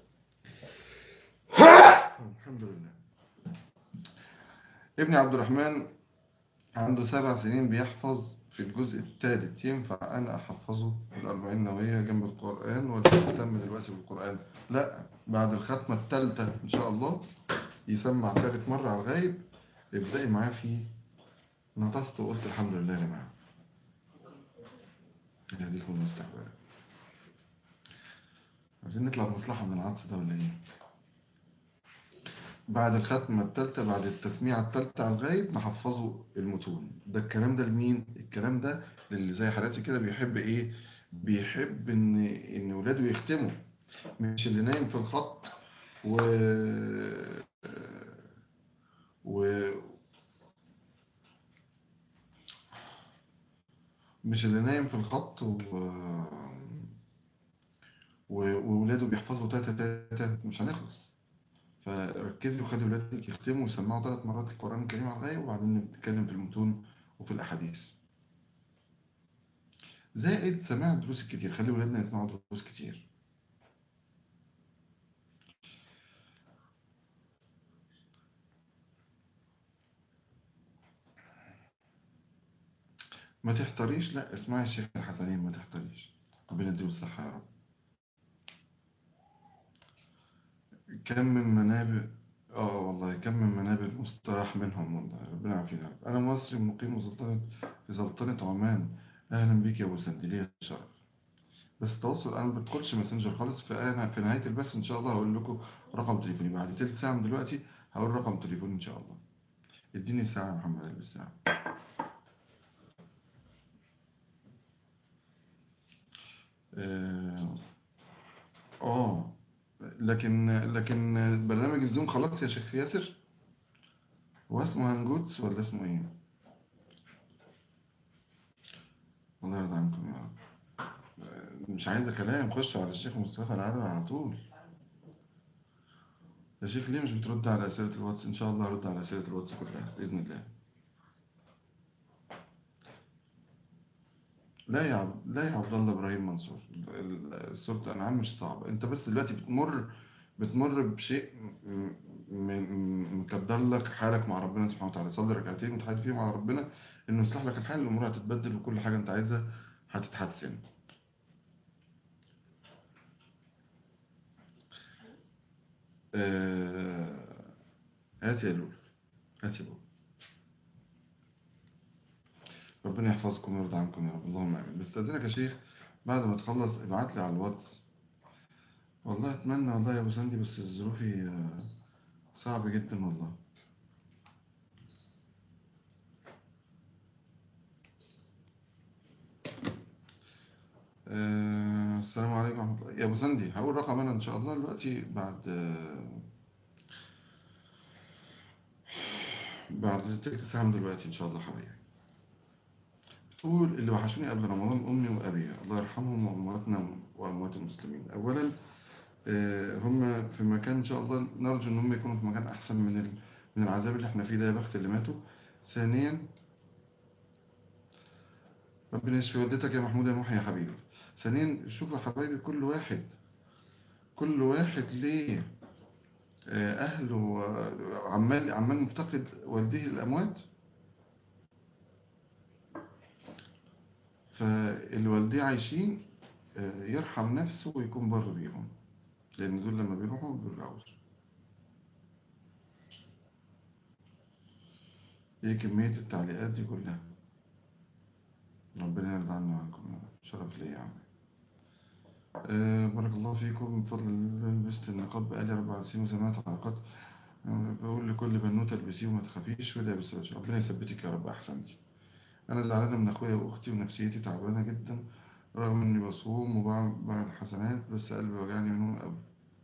الحمد لله ابني عبد الرحمن عنده سبع سنين بيحفظ في الجزء الثالث ينفع انا احفظه الاربعين نوويه جنب القران ولا اهتم دلوقتي بالقران لا بعد الختمه الثالثه ان شاء الله يسمع ثالث مره على الغايب ابدأي معاه فيه نطست وقلت الحمد لله يا جماعة يهديكم المستقبل عايزين نطلع بمصلحة من العطس ده ولا ايه بعد الختمة التالتة بعد التسميعة التالتة على الغايب نحفظه المتون ده الكلام ده لمين الكلام ده للي زي حالاتي كده بيحب ايه بيحب ان ان ولاده يختموا مش اللي نايم في الخط و و مش اللي نايم في الخط و... و... وولاده بيحفظوا تاتا تاتا مش هنخلص فركزي وخلي ولادك يختموا ويسمعوا ثلاث مرات القرآن الكريم على الغاية وبعدين نتكلم في المتون وفي الأحاديث زائد سماع الدروس الكتير خلي ولادنا يسمعوا دروس كتير ما تحتريش لا اسمعي الشيخ الحسنين ما تحتريش ربنا يديله الصحة يا رب كم من منابر اه والله كم من منابر مستراح منهم والله ربنا يعافينا انا مصري مقيم سلطنة في سلطنة عمان اهلا بيك يا ابو سندي ليا الشرف بس التواصل انا ما بدخلش ماسنجر خالص فانا في نهاية البث ان شاء الله هقول لكم رقم تليفوني بعد تلت ساعة من دلوقتي هقول رقم تليفوني ان شاء الله اديني ساعة يا محمد البس ساعة اه آه. لكن لكن برنامج الزوم خلاص يا شيخ ياسر هو اسمه هانجوتس ولا اسمه ايه الله يرضى عنكم يا رب مش عايزة كلام خش على الشيخ مصطفى العربي على طول يا شيخ ليه مش بترد على أسئلة الواتس إن شاء الله هرد على أسئلة الواتس كلها بإذن الله لا يا عبد لا يا عبد الله إبراهيم منصور ال- سورة الأنعام مش صعبة أنت بس دلوقتي بتمر بتمر بشيء م- م- مقدر لك حالك مع ربنا سبحانه وتعالى صلي ركعتين وتحاول فيهم على ربنا إنه يصلح لك الحال الأمور هتتبدل وكل حاجة أنت عايزها هتتحسن آه، هات يا لول هات يا لول ربنا يحفظكم ويرضى عنكم يا رب اللهم امين بستأذنك يا شيخ بعد ما تخلص ابعت لي على الواتس والله اتمنى والله يا ابو سندي بس ظروفي آه، صعب جدا والله آه، السلام عليكم ورحمة الله يا ابو سندي هقول رقم انا ان شاء الله دلوقتي بعد آه، بعد تلت ساعة من دلوقتي ان شاء الله حبايبي تقول اللي وحشوني قبل رمضان امي وابي الله يرحمهم وامواتنا واموات المسلمين اولا آه، هم في مكان ان شاء الله نرجو ان هم يكونوا في مكان احسن من ال- من العذاب اللي احنا فيه ده يا بخت اللي ماتوا ثانيا ربنا يشفي والدتك يا محمود يا محي يا حبيبي ثانيا شوفوا يا حبايبي كل واحد كل واحد ليه آه، أهله آه، عمال عمال مفتقد والديه الأموات فاللي والديه عايشين آه، يرحم نفسه ويكون بر بيهم لأن دول لما بيروحوا ما بيرجعوش ايه كمية التعليقات دي كلها ربنا يرضى عنا وعنكم شرف لي يا عم آه، بارك الله فيكم بفضل الله لبست النقاب بقالي أربع سنين وسمعت حلقات آه، بقول لكل بنوتة البسيه وما تخافيش وده بس وجه. ربنا يثبتك يا رب أحسنتي أنا زعلانة من أخويا وأختي ونفسيتي تعبانة جدا رغم إني بصوم وبعمل حسنات بس قلبي وجعني منهم أوي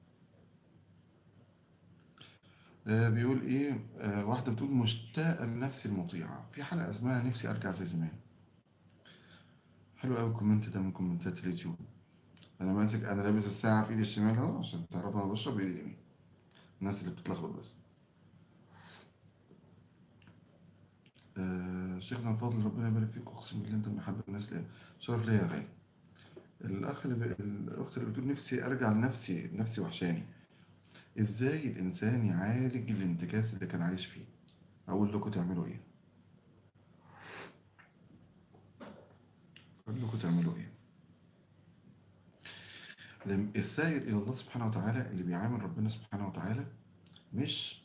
آه، بيقول إيه آه، واحدة بتقول مشتاقة لنفسي المطيعة في حلقة اسمها نفسي أرجع زي زمان حلو أوي الكومنت ده من كومنتات اليوتيوب أنا ماسك أنا لابس الساعة في إيدي الشمال أهو عشان تعرف أنا بشرب بإيدي اليمين الناس اللي بتتلخبط بس آه، شيخنا الفاضل ربنا يبارك فيك اقسم بالله انت من احب الناس ليا شرف ليا يا غالي الاخ اللي ب... الاخت اللي بتقول نفسي ارجع لنفسي نفسي وحشاني ازاي الانسان يعالج الانتكاس اللي كان عايش فيه اقول لكم تعملوا ايه اقول لكم تعملوا ايه لم- السائل الى الله سبحانه وتعالى اللي بيعامل ربنا سبحانه وتعالى مش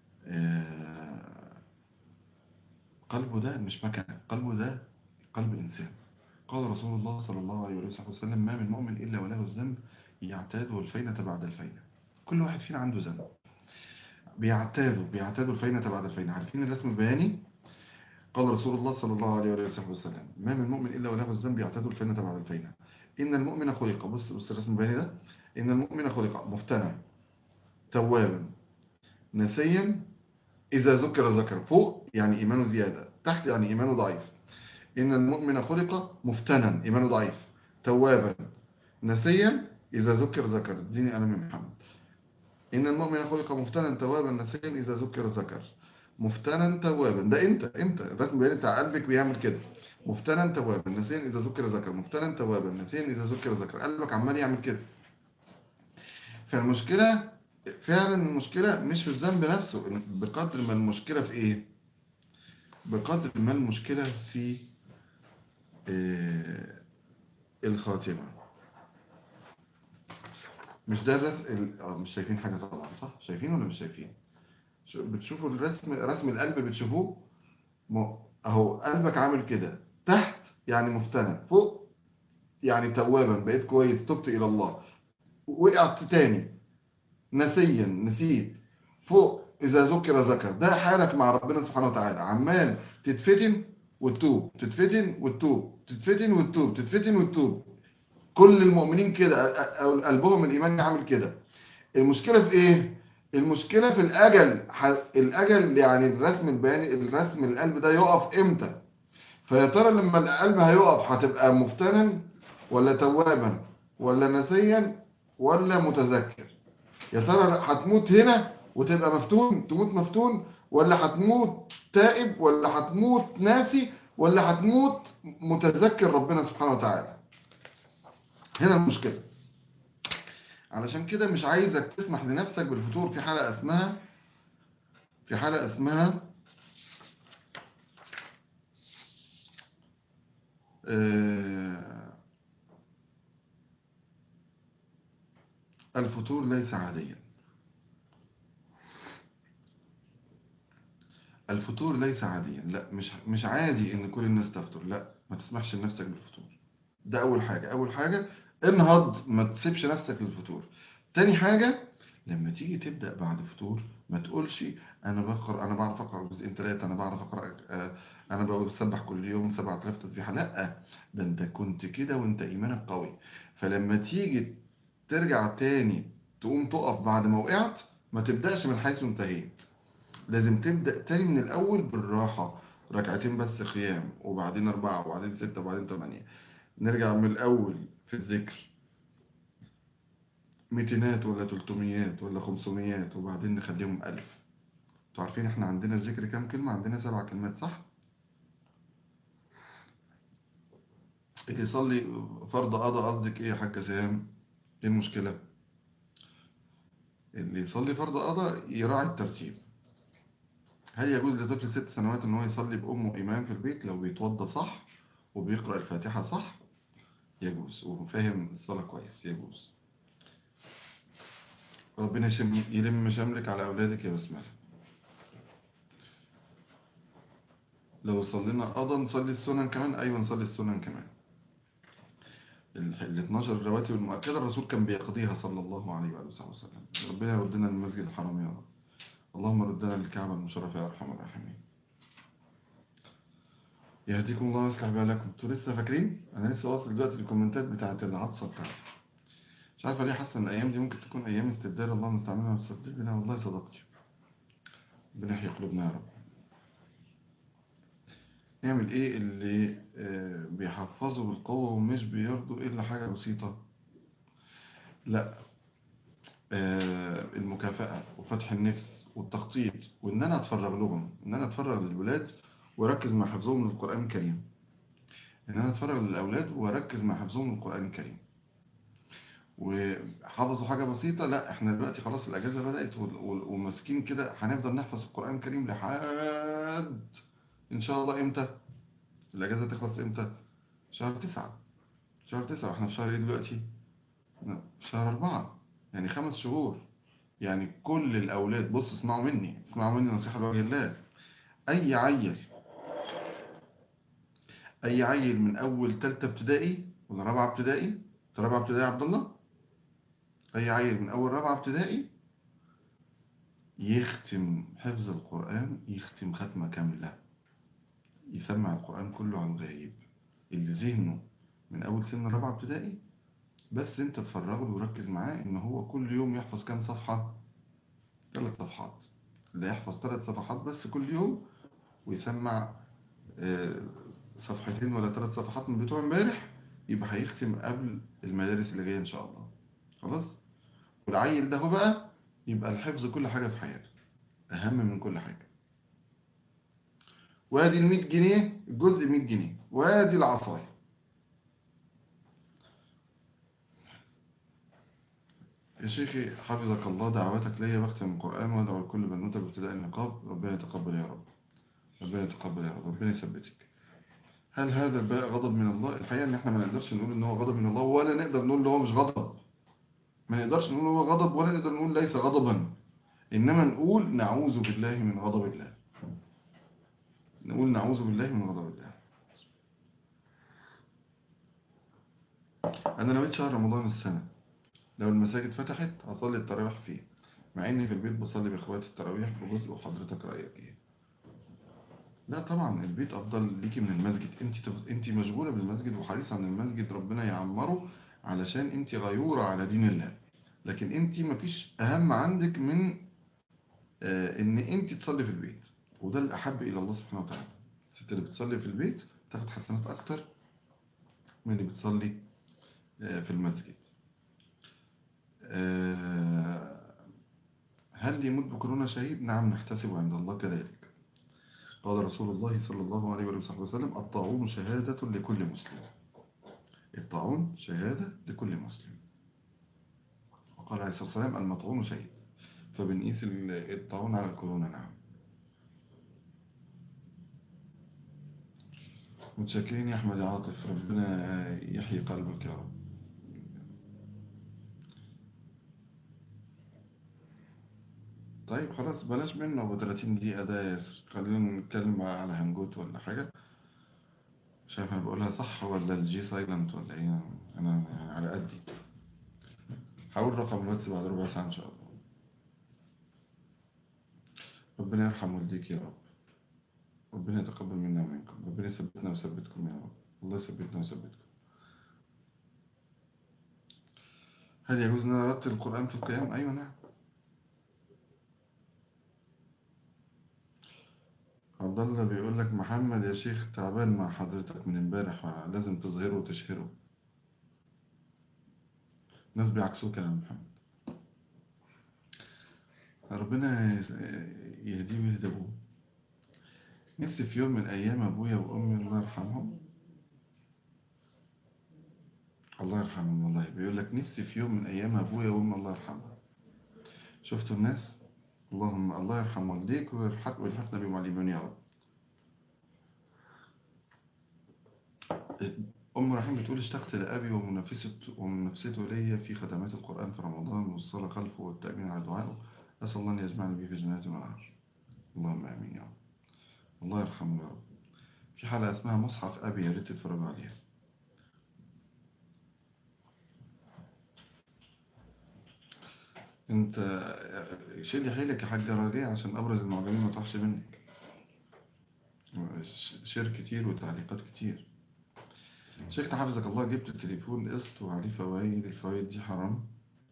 آه قلبه ده مش مكنه قلبه ده قلب انسان قال رسول الله صلى الله عليه وآله وسلم ما من مؤمن إلا وله الذنب يعتاده الفينة بعد الفينة كل واحد فينا عنده ذنب بيعتاده بيعتاده الفينة بعد الفينة عارفين الرسم البياني قال رسول الله صلى الله عليه وآله وسلم ما من مؤمن إلا وله الذنب يعتاده الفينة بعد الفينة إن المؤمن خلق بص بص الرسم البياني ده إن المؤمن خلق مفتنا توابا نسيا إذا ذكر ذكر فوق يعني إيمانه زيادة تحت يعني إيمانه ضعيف إن المؤمن خلق مفتنا إيمانه ضعيف توابا نسيا إذا ذكر ذكر اديني أنا من محمد إن المؤمن خلق مفتنا توابا نسيا إذا ذكر ذكر مفتنا توابا ده أنت أنت الرسم البياني بتاع قلبك بيعمل كده مفتنا توابا نسيا إذا ذكر ذكر مفتنا توابا نسيا إذا ذكر ذكر قلبك عمال يعمل كده فالمشكلة فعلا المشكلة مش في الذنب نفسه بقدر ما المشكلة في إيه بقدر ما المشكلة في آه، الخاتمة مش ده الرسم ال- آه، مش شايفين حاجة طبعا صح شايفين ولا مش شايفين شو- بتشوفوا الرسم رسم القلب بتشوفوه م- اهو قلبك عامل كده تحت يعني مفتنى فوق يعني توابا بقيت كويس تبت الى الله وقعت تاني نسيا نسيت فوق اذا ذكر ذكر ده حالك مع ربنا سبحانه وتعالى عمال تتفتن وتتوب تتفتن وتتوب تتفتن وتتوب تتفتن وتتوب كل المؤمنين كده أ- أ- قلبهم الايمان عامل كده المشكله في ايه المشكله في الاجل ح- الاجل يعني الرسم البياني الرسم القلب ده يقف امتى فيا ترى لما القلب هيقف هتبقى مفتنا ولا توابا ولا نسيا ولا متذكر يا ترى هتموت هنا وتبقى مفتون تموت مفتون ولا هتموت تائب ولا هتموت ناسي ولا هتموت متذكر ربنا سبحانه وتعالى هنا المشكلة علشان كده مش عايزك تسمح لنفسك بالفتور في حلقة اسمها في حلقة اسمها آه، الفتور ليس عاديا الفطور ليس عاديا لا مش مش عادي ان كل الناس تفطر لا ما تسمحش لنفسك بالفطور ده اول حاجة اول حاجة انهض ما تسيبش نفسك للفطور تاني حاجة لما تيجي تبدأ بعد فطور ما تقولش انا بقرا انا بعرف اقرا جزئين ثلاثه انا بعرف اقرا آه، انا بقول بسبح كل يوم 7000 تسبيحه لا ده انت كنت كده وانت ايمانك قوي فلما تيجي ترجع تاني تقوم تقف بعد ما وقعت ما تبداش من حيث انتهيت لازم تبدا تاني من الاول بالراحه ركعتين بس قيام وبعدين اربعه وبعدين سته وبعدين ثمانيه نرجع من الاول في الذكر ميتينات ولا تلتميات ولا خمسميات وبعدين نخليهم ألف انتوا عارفين احنا عندنا الذكر كام كلمة عندنا سبع كلمات صح اللي يصلي فرض قضاء قصدك ايه يا حاجة سهام ايه المشكلة اللي يصلي فرض قضاء يراعي الترتيب هل يجوز لطفل ست سنوات ان هو يصلي بأمه إمام في البيت لو بيتوضى صح وبيقرأ الفاتحة صح يجوز وفاهم الصلاة كويس يجوز ربنا يشم يلم شملك على أولادك يا بسملة لو صلينا قضى نصلي السنن كمان أيوة نصلي السنن كمان ال 12 الرواتب المؤكدة الرسول كان بيقضيها صلى الله عليه وآله وصحبه وسلم ربنا يردنا للمسجد الحرام يا رب اللهم ردنا للكعبة المشرفة يا أرحم الراحمين يهديكم الله ويصلح بالكم انتوا لسه فاكرين؟ أنا لسه واصل دلوقتي الكومنتات بتاعت العطسة بتاعتي مش عارفة ليه حاسة إن الأيام دي ممكن تكون أيام استبدال الله مستعملنا واستبدل بنا والله صدقتي ربنا يحيي قلوبنا يا رب نعمل إيه اللي آه، بيحفظوا بالقوة ومش بيرضوا إلا حاجة بسيطة لا آه، المكافأة وفتح النفس والتخطيط وإن أنا أتفرغ لهم إن أنا أتفرغ للولاد وأركز مع حفظهم للقرآن الكريم إن أنا أتفرغ للأولاد وأركز مع حفظهم للقرآن الكريم وحفظوا حاجة بسيطة لا احنا دلوقتي خلاص الأجازة بدأت وال- وال- وماسكين كده هنفضل نحفظ القرآن الكريم لحد إن شاء الله إمتى الأجازة تخلص إمتى شهر تسعة شهر تسعة احنا في شهر إيه دلوقتي في شهر أربعة يعني خمس شهور يعني كل الأولاد بص اسمعوا مني اسمعوا مني نصيحة لوجه الله أي عيل أي عيل من أول تالتة ابتدائي ولا رابعة ابتدائي أنت رابعة ابتدائي يا عبد الله أي عيل من أول رابعة ابتدائي يختم حفظ القرآن يختم ختمة كاملة يسمع القرآن كله على الغايب اللي ذهنه من أول سن رابعة ابتدائي بس أنت تفرغ له وركز معاه إن هو كل يوم يحفظ كام صفحة ثلاث صفحات اللي يحفظ ثلاث صفحات بس كل يوم ويسمع آه، صفحتين ولا ثلاث صفحات من بتوع امبارح يبقى هيختم قبل المدارس اللي جاية إن شاء الله خلاص والعيل ده هو بقى يبقى الحفظ كل حاجة في حياته أهم من كل حاجة وادي ال 100 جنيه الجزء 100 جنيه وادي العصاية يا شيخي حفظك الله دعواتك ليا بختم القرآن وادعو لكل بنوتة بابتداء النقاب ربنا يتقبل يا رب ربنا يتقبل يا رب ربنا يثبتك هل هذا الباء غضب من الله الحقيقة ان احنا ما نقدرش نقول ان هو غضب من الله ولا نقدر نقول ان هو مش غضب ما نقدرش نقول هو غضب ولا نقدر نقول ليس غضبا انما نقول نعوذ بالله من غضب الله نقول نعوذ بالله من غضب الله انا نويت شهر رمضان السنة لو المساجد فتحت هصلي التراويح فيه مع اني في البيت بصلي باخواتي التراويح في جزء وحضرتك رايك ايه لا طبعا البيت افضل ليكي من المسجد انت تف... انت مشغوله بالمسجد وحريصه ان المسجد ربنا يعمره علشان انت غيوره على دين الله لكن انت مفيش اهم عندك من آه ان انت تصلي في البيت وده الاحب الى الله سبحانه وتعالى الست اللي بتصلي في البيت تاخد حسنات اكتر من اللي بتصلي آه في المسجد آه هل يموت بكورونا شهيد نعم نحتسب عند الله كذلك قال رسول الله صلى الله عليه وآله وسلم الطاعون شهادة لكل مسلم الطاعون شهادة لكل مسلم وقال عليه الصلاة والسلام المطعون شهيد فبنقيس ال- الطاعون على الكورونا نعم متشكرين يا أحمد يا عاطف ربنا يحيي قلبك يا رب طيب خلاص بلاش منه ابو 30 دقيقة ده يا ياسر خلينا نتكلم على هنجوت ولا حاجة شايف انا بقولها صح ولا الجي سايلنت ولا ايه انا على قدي هقول رقم الواتس بعد ربع ساعة إن شاء الله ربنا يرحم والديك يا رب ربنا يتقبل منا ومنكم ربنا يثبتنا ويثبتكم يا رب الله يثبتنا ويثبتكم هل يجوز أن نرتل القرآن في القيام؟ أيوة نعم عبد الله بيقول لك محمد يا شيخ تعبان مع حضرتك من امبارح لازم تظهره وتشهره الناس بيعكسوك يا محمد ربنا يهديه ويهدى ابوه نفسي في يوم من ايام ابويا وامي الله يرحمهم الله يرحمهم والله بيقول لك نفسي في يوم من ايام ابويا وامي الله يرحمهم شفتوا الناس اللهم الله يرحم والديك ويلحق ويلحقنا بهم على الإيمان يا رب أم رحيم بتقول اشتقت لأبي ومنافسته ومنافسته لي في خدمات القرآن في رمضان والصلاة خلفه والتأمين على دعائه أسأل الله أن يجمعني به في جنات ونهار اللهم آمين يا رب الله يرحمه يا رب في حلقة اسمها مصحف أبي يا ريت تتفرجوا عليها انت شيلي حيلك يا حاج راجع عشان ابرز المعجمين ما تروحش منك شير كتير وتعليقات كتير شيخ حفظك الله جبت التليفون قسط وعليه فوائد الفوائد دي حرام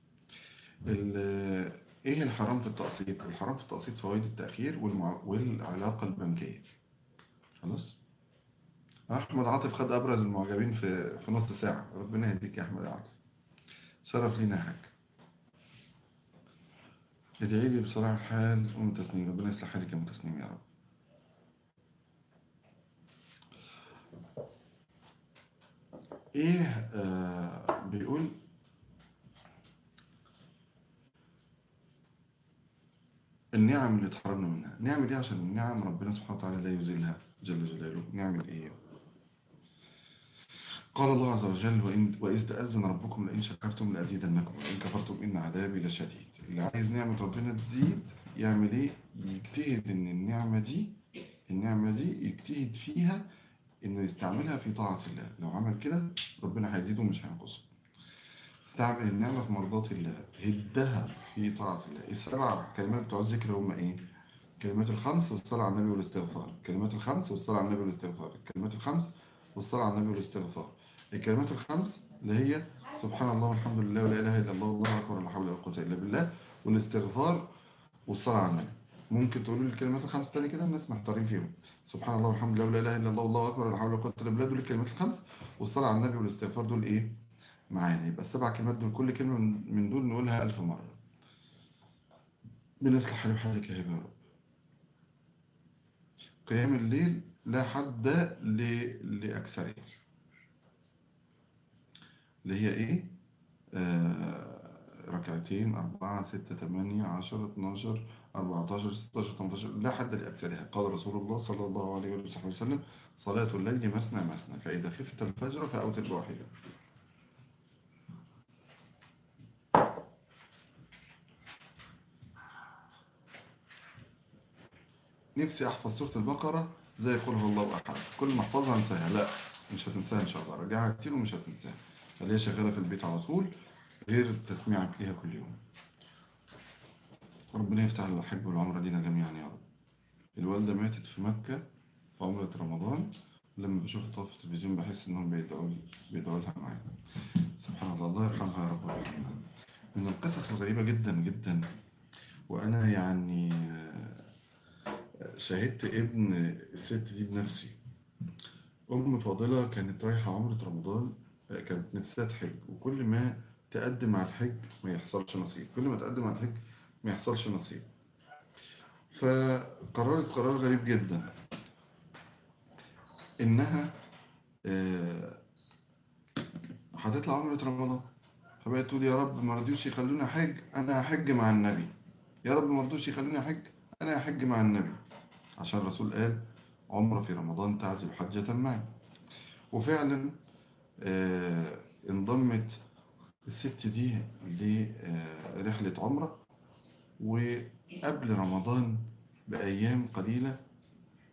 ايه الحرام في التقسيط الحرام في التقسيط فوائد التأخير والمع... والعلاقة البنكية خلاص احمد عاطف خد ابرز المعجبين في في نص ساعة ربنا يهديك يا احمد عاطف شرف لينا يا حاج ادعي لي بصلاح الحال ام تسنيم ربنا يصلح حالك يا ام تسنيم يا رب ايه آه بيقول النعم اللي اتحرمنا منها نعمل ايه عشان النعم ربنا سبحانه وتعالى لا يزيلها جل جلاله نعمل ايه قال الله عز وجل وإن وإذ تأذن ربكم لئن شكرتم لأزيدنكم وإن كفرتم إن عذابي لشديد اللي عايز نعمة ربنا تزيد يعمل إيه يجتهد إن النعمة دي النعمة دي يجتهد فيها إنه يستعملها في طاعة الله لو عمل كده ربنا هيزيده مش هينقصه استعمل النعمة في مرضاة الله هدها في طاعة الله السبع كلمات بتوع الذكر هم إيه كلمات الخمس والصلاة على النبي والاستغفار كلمات الخمس والصلاة على النبي والاستغفار الكلمات الخمس والصلاة على النبي والاستغفار الكلمات الخمس اللي هي سبحان الله والحمد لله ولا إله إلا الله والله أكبر ولا حول ولا قوة إلا بالله والاستغفار والصلاة على النبي ممكن تقولوا لي الكلمات الخمس تاني كده الناس محتارين فيهم سبحان الله والحمد لله ولا إله إلا الله والله أكبر ولا حول ولا قوة إلا بالله دول الكلمات الخمس والصلاة على النبي والاستغفار دول إيه معانا يبقى السبع كلمات دول كل كلمة من دول نقولها ألف مرة بنصلح حال حالك يا رب قيام الليل لا حد لأكثره اللي هي ايه آه ركعتين أربعة ستة تمانية عشر اتناشر أربعتاشر ستاشر تمنتاشر لا حد لأكثرها قال رسول الله صلى الله عليه وسلم صلاة الليل مثنى مثنى فإذا خفت الفجر فأوتر بواحدة نفسي أحفظ سورة البقرة زي قل هو الله أحد كل ما أحفظها أنساها لا مش هتنساها إن شاء الله رجعها كتير ومش هتنساها خليها شغالة في البيت على طول غير تسميعك ليها كل يوم ربنا يفتح على الحج والعمرة لينا جميعا يا رب الوالدة ماتت في مكة في عمرة رمضان لما بشوف طاف في التلفزيون بحس انهم بيدعوا بيدعوا لها معايا سبحان الله الله يرحمها يا رب ويرحمها من القصص الغريبة جدا جدا وانا يعني شاهدت ابن الست دي بنفسي ام فاضلة كانت رايحة عمرة رمضان كانت نفسها تحج وكل ما تقدم على الحج ما يحصلش نصيب كل ما تقدم على الحج ما يحصلش نصيب فقررت قرار غريب جدا انها هتطلع عمرة رمضان فبقت تقول يا رب ما رضيوش يخلوني حج انا هحج مع النبي يا رب ما رضوش يخلوني حج انا هحج مع النبي عشان الرسول قال عمرة في رمضان تعزل حجة معي وفعلا آه انضمت الست دي لرحلة عمرة وقبل رمضان بأيام قليلة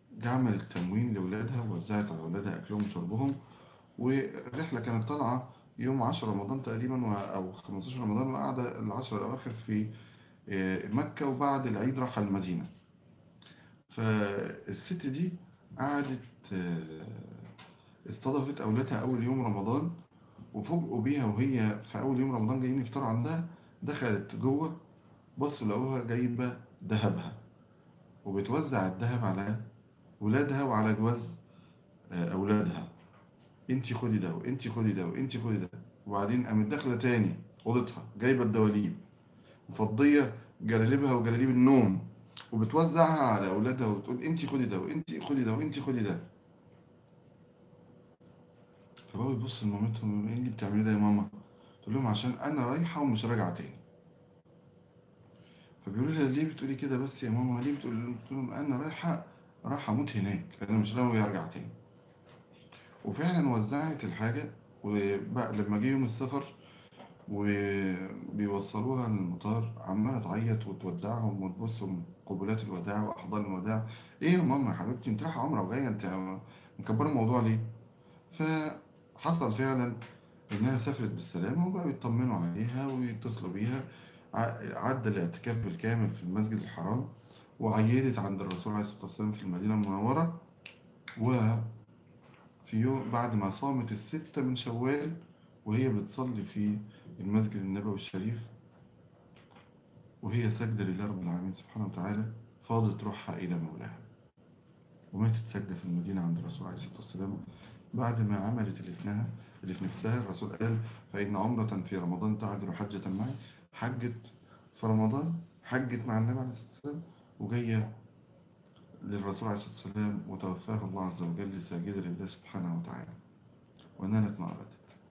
عملت تموين لأولادها ووزعت على أولادها أكلهم وشربهم والرحلة كانت طالعة يوم 10 رمضان تقريبا و- أو 15 رمضان وقعد العشر الأواخر في آه، مكة وبعد العيد راح المدينة فالست دي قعدت آه، استضافت أولادها أول يوم رمضان وفوجئوا بيها وهي في أول يوم رمضان جايين يفطروا عندها دخلت جوه بصوا لقوها جايبة ذهبها وبتوزع الذهب على ولادها وعلى جواز آه، أولادها انتي خدي ده وانتي خدي ده وانتي خدي ده وبعدين قامت داخلة تاني أوضتها جايبة الدواليب مفضية جلاليبها وجلاليب النوم وبتوزعها على أولادها وتقول انتي خدي ده وانتي خدي ده وانتي خدي ده فبقوا يبصوا لمامتهم ايه اللي بتعملي ده يا ماما تقول لهم عشان انا رايحة ومش راجعة تاني فبيقولوا لها ليه بتقولي كده بس يا ماما ليه بتقول قلت لهم انا رايحة رايحة اموت هناك انا مش ناوي ارجع تاني وفعلا وزعت الحاجة ولما جه يوم السفر وبيوصلوها للمطار عمالة تعيط وتودعهم وتبصهم قبلات الوداع وأحضان الوداع إيه يا ماما يا حبيبتي أنت رايحة عمرة وجاية أنت مكبرة الموضوع ليه؟ فحصل فعلا إنها سافرت بالسلامة وبقى يطمنوا عليها ويتصلوا بيها ع- عدى الاعتكاف بالكامل في المسجد الحرام وعيدت عند الرسول عليه الصلاة والسلام في المدينة المنورة وفي يوم بعد ما صامت الستة من شوال وهي بتصلي في المسجد النبوي الشريف وهي ساجدة لله رب العالمين سبحانه وتعالى فاضت روحها إلى مولاها وماتت ساجدة في المدينة عند الرسول عليه الصلاة والسلام بعد ما عملت اللي في نفسها اللي في نفسها الرسول قال فإن عمرة في رمضان تعدل حجة معي حجت في رمضان حجت مع النبي عليه الصلاة والسلام وجاية للرسول عليه الصلاة والسلام وتوفاه الله عز وجل ساجدة لله سبحانه وتعالى ونالت ما أرادت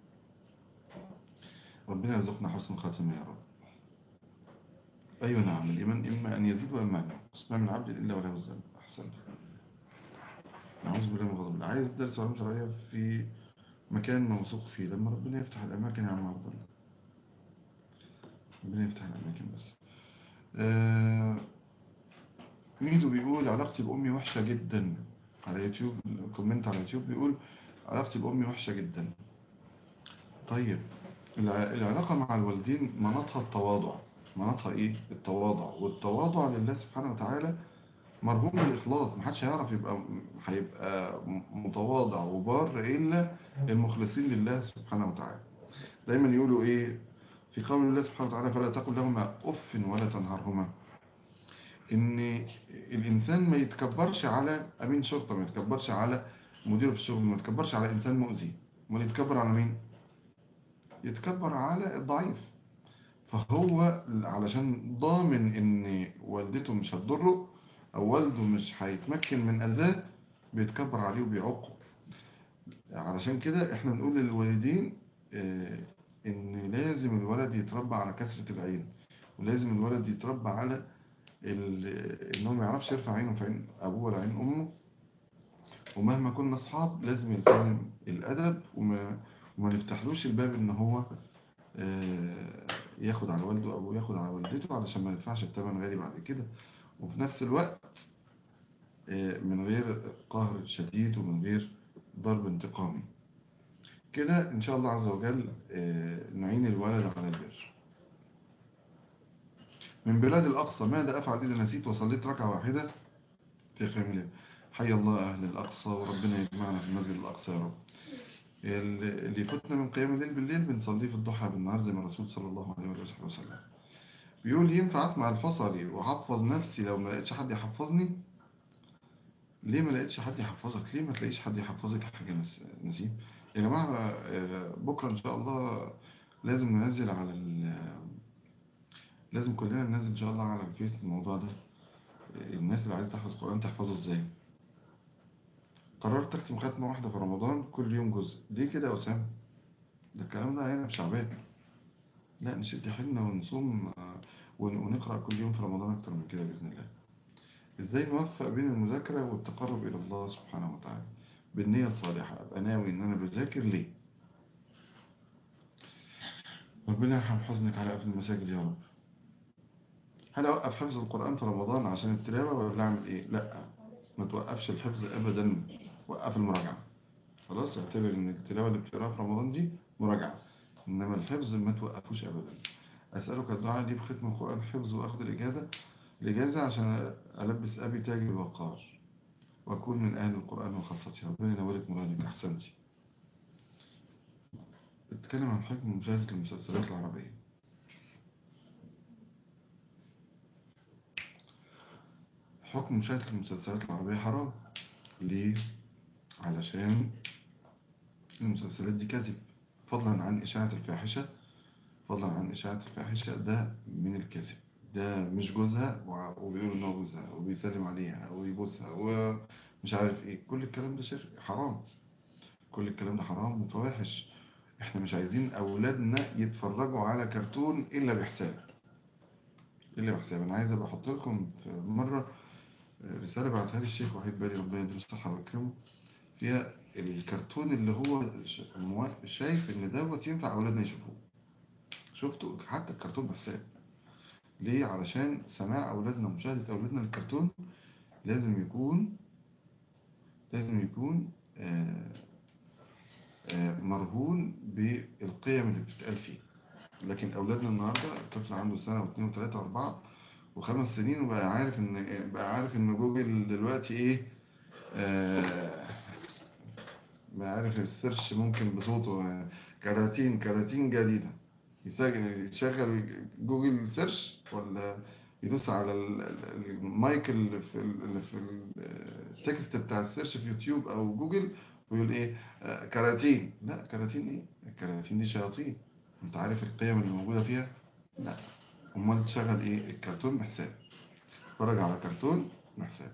ربنا يرزقنا حسن خاتمة يا رب أيوة نعم الإيمان إما أن يزيد وإما أن ينقص ما من عبد إلا وله الذنب أحسنت نعوذ بالله من غضب الله عايز درس علوم شرعية في مكان موثوق فيه لما ربنا يفتح الأماكن يا عم عبد الله ربنا يفتح الأماكن بس آه ميدو بيقول علاقتي بأمي وحشة جدا على يوتيوب كومنت على يوتيوب بيقول علاقتي بأمي وحشة جدا طيب الع- العلاقة مع الوالدين مناطها التواضع مناطها ايه التواضع والتواضع لله سبحانه وتعالى مرهون بالإخلاص محدش هيعرف يبقى هيبقى متواضع وبار إلا المخلصين لله سبحانه وتعالى دايما يقولوا ايه في قول الله سبحانه وتعالى فلا تقل لهما أف ولا تنهرهما ان الانسان ما يتكبرش على امين شرطة ما يتكبرش على مدير في الشغل ما يتكبرش على انسان مؤذي ما يتكبر على مين يتكبر على الضعيف فهو علشان ضامن ان والدته مش هتضره او والده مش هيتمكن من اذاه بيتكبر عليه وبيعقه علشان كده احنا بنقول للوالدين آه، ان لازم الولد يتربى على كسرة العين ولازم الولد يتربى على ال- انه ما يعرفش يرفع عينه في عين ابوه ولا عين امه ومهما كنا اصحاب لازم يلتزم الادب وما وما نفتحلوش الباب ان هو آه، ياخد على والده او ياخد على والدته علشان ما يدفعش الثمن غالي بعد كده وفي نفس الوقت آه، من غير قهر شديد ومن غير ضرب انتقامي كده ان شاء الله عز وجل آه، نعين الولد على البر من بلاد الأقصى ماذا أفعل إذا نسيت وصليت ركعة واحدة في قيام الليل حي الله أهل الأقصى وربنا يجمعنا في المسجد الأقصى يا رب ال- اللي يفوتنا من قيام الليل بالليل بنصليه في الضحى بالنهار زي ما الرسول صلى الله عليه وآله وسلم بيقول ينفع أسمع الفصلي وأحفظ نفسي لو ما لقيتش حد يحفظني ليه ما لقيتش حد يحفظك ليه ما تلاقيش حد يحفظك حاجة نس- نسيب يا جماعة آه، بكرة إن شاء الله لازم ننزل على ال لازم كلنا ننزل إن شاء الله على الفيس الموضوع ده الناس اللي عايزة تحفظ قرآن تحفظه إزاي قررت أختم ختمة واحدة في رمضان كل يوم جزء ليه كده يا أسامة ده الكلام ده هنا في شعبان لا نشد حيلنا ونصوم آه، ون- ونقرأ كل يوم في رمضان أكتر من كده بإذن الله إزاي نوفق بين المذاكرة والتقرب إلى الله سبحانه وتعالى بالنية الصالحة أبقى ناوي إن أنا بذاكر ليه ربنا يرحم حزنك على قفل المساجد يا رب هل أوقف حفظ القرآن في رمضان عشان التلاوة ولا أعمل إيه؟ لا ما توقفش الحفظ أبدا وقف المراجعة خلاص اعتبر إن التلاوة اللي بتقراها في رمضان دي مراجعة إنما الحفظ ما توقفوش أبدا أسألك الدعاء دي بختم القرآن حفظ وأخذ الإجازة الإجازة عشان ألبس أبي تاج الوقار وأكون من أهل القرآن وخاصتي ربنا ينولك مرادك أحسنتي اتكلم عن حكم مشاهدة المسلسلات العربية حكم مشاهدة المسلسلات العربية حرام ليه؟ علشان المسلسلات دي كذب فضلا عن إشاعة الفاحشة فضلا عن إشاعة الفاحشة ده من الكذب ده مش جوزها وع- وبيقول إن هو جوزها وبيسلم عليها ويبوسها ومش عارف إيه كل الكلام ده شر حرام كل الكلام ده حرام وفواحش إحنا مش عايزين أولادنا يتفرجوا على كرتون إلا بحساب إلا بحساب أنا عايز أبقى أحط لكم في مرة رسالة بعتها لي الشيخ وحيد بالي ربنا يديله الصحة ويكرمه فيها الكرتون اللي هو ش- موا- شايف إن دوت ينفع أولادنا يشوفوه شفتوا حتى الكرتون بحساب ليه علشان سماع أولادنا ومشاهدة أولادنا للكرتون لازم يكون لازم يكون آه، آه، مرهون بالقيم اللي بتتقال فيه لكن أولادنا النهاردة الطفل عنده سنة واثنين وثلاثة وأربعة وخمس سنين وبقى عارف إن بقى عارف إن جوجل دلوقتي إيه آه، بقى عارف السيرش ممكن بصوته آه، كراتين كراتين جديدة يسجل- يشغل جوجل سيرش ولا يدوس على ال- ال- المايك اللي في ال- اللي في ال- التكست بتاع السيرش في يوتيوب او جوجل ويقول ايه آه، كراتين لا كراتين ايه الكراتين دي شياطين انت عارف القيم اللي موجودة فيها لا امال تشغل ايه الكرتون بحساب اتفرج على كرتون بحساب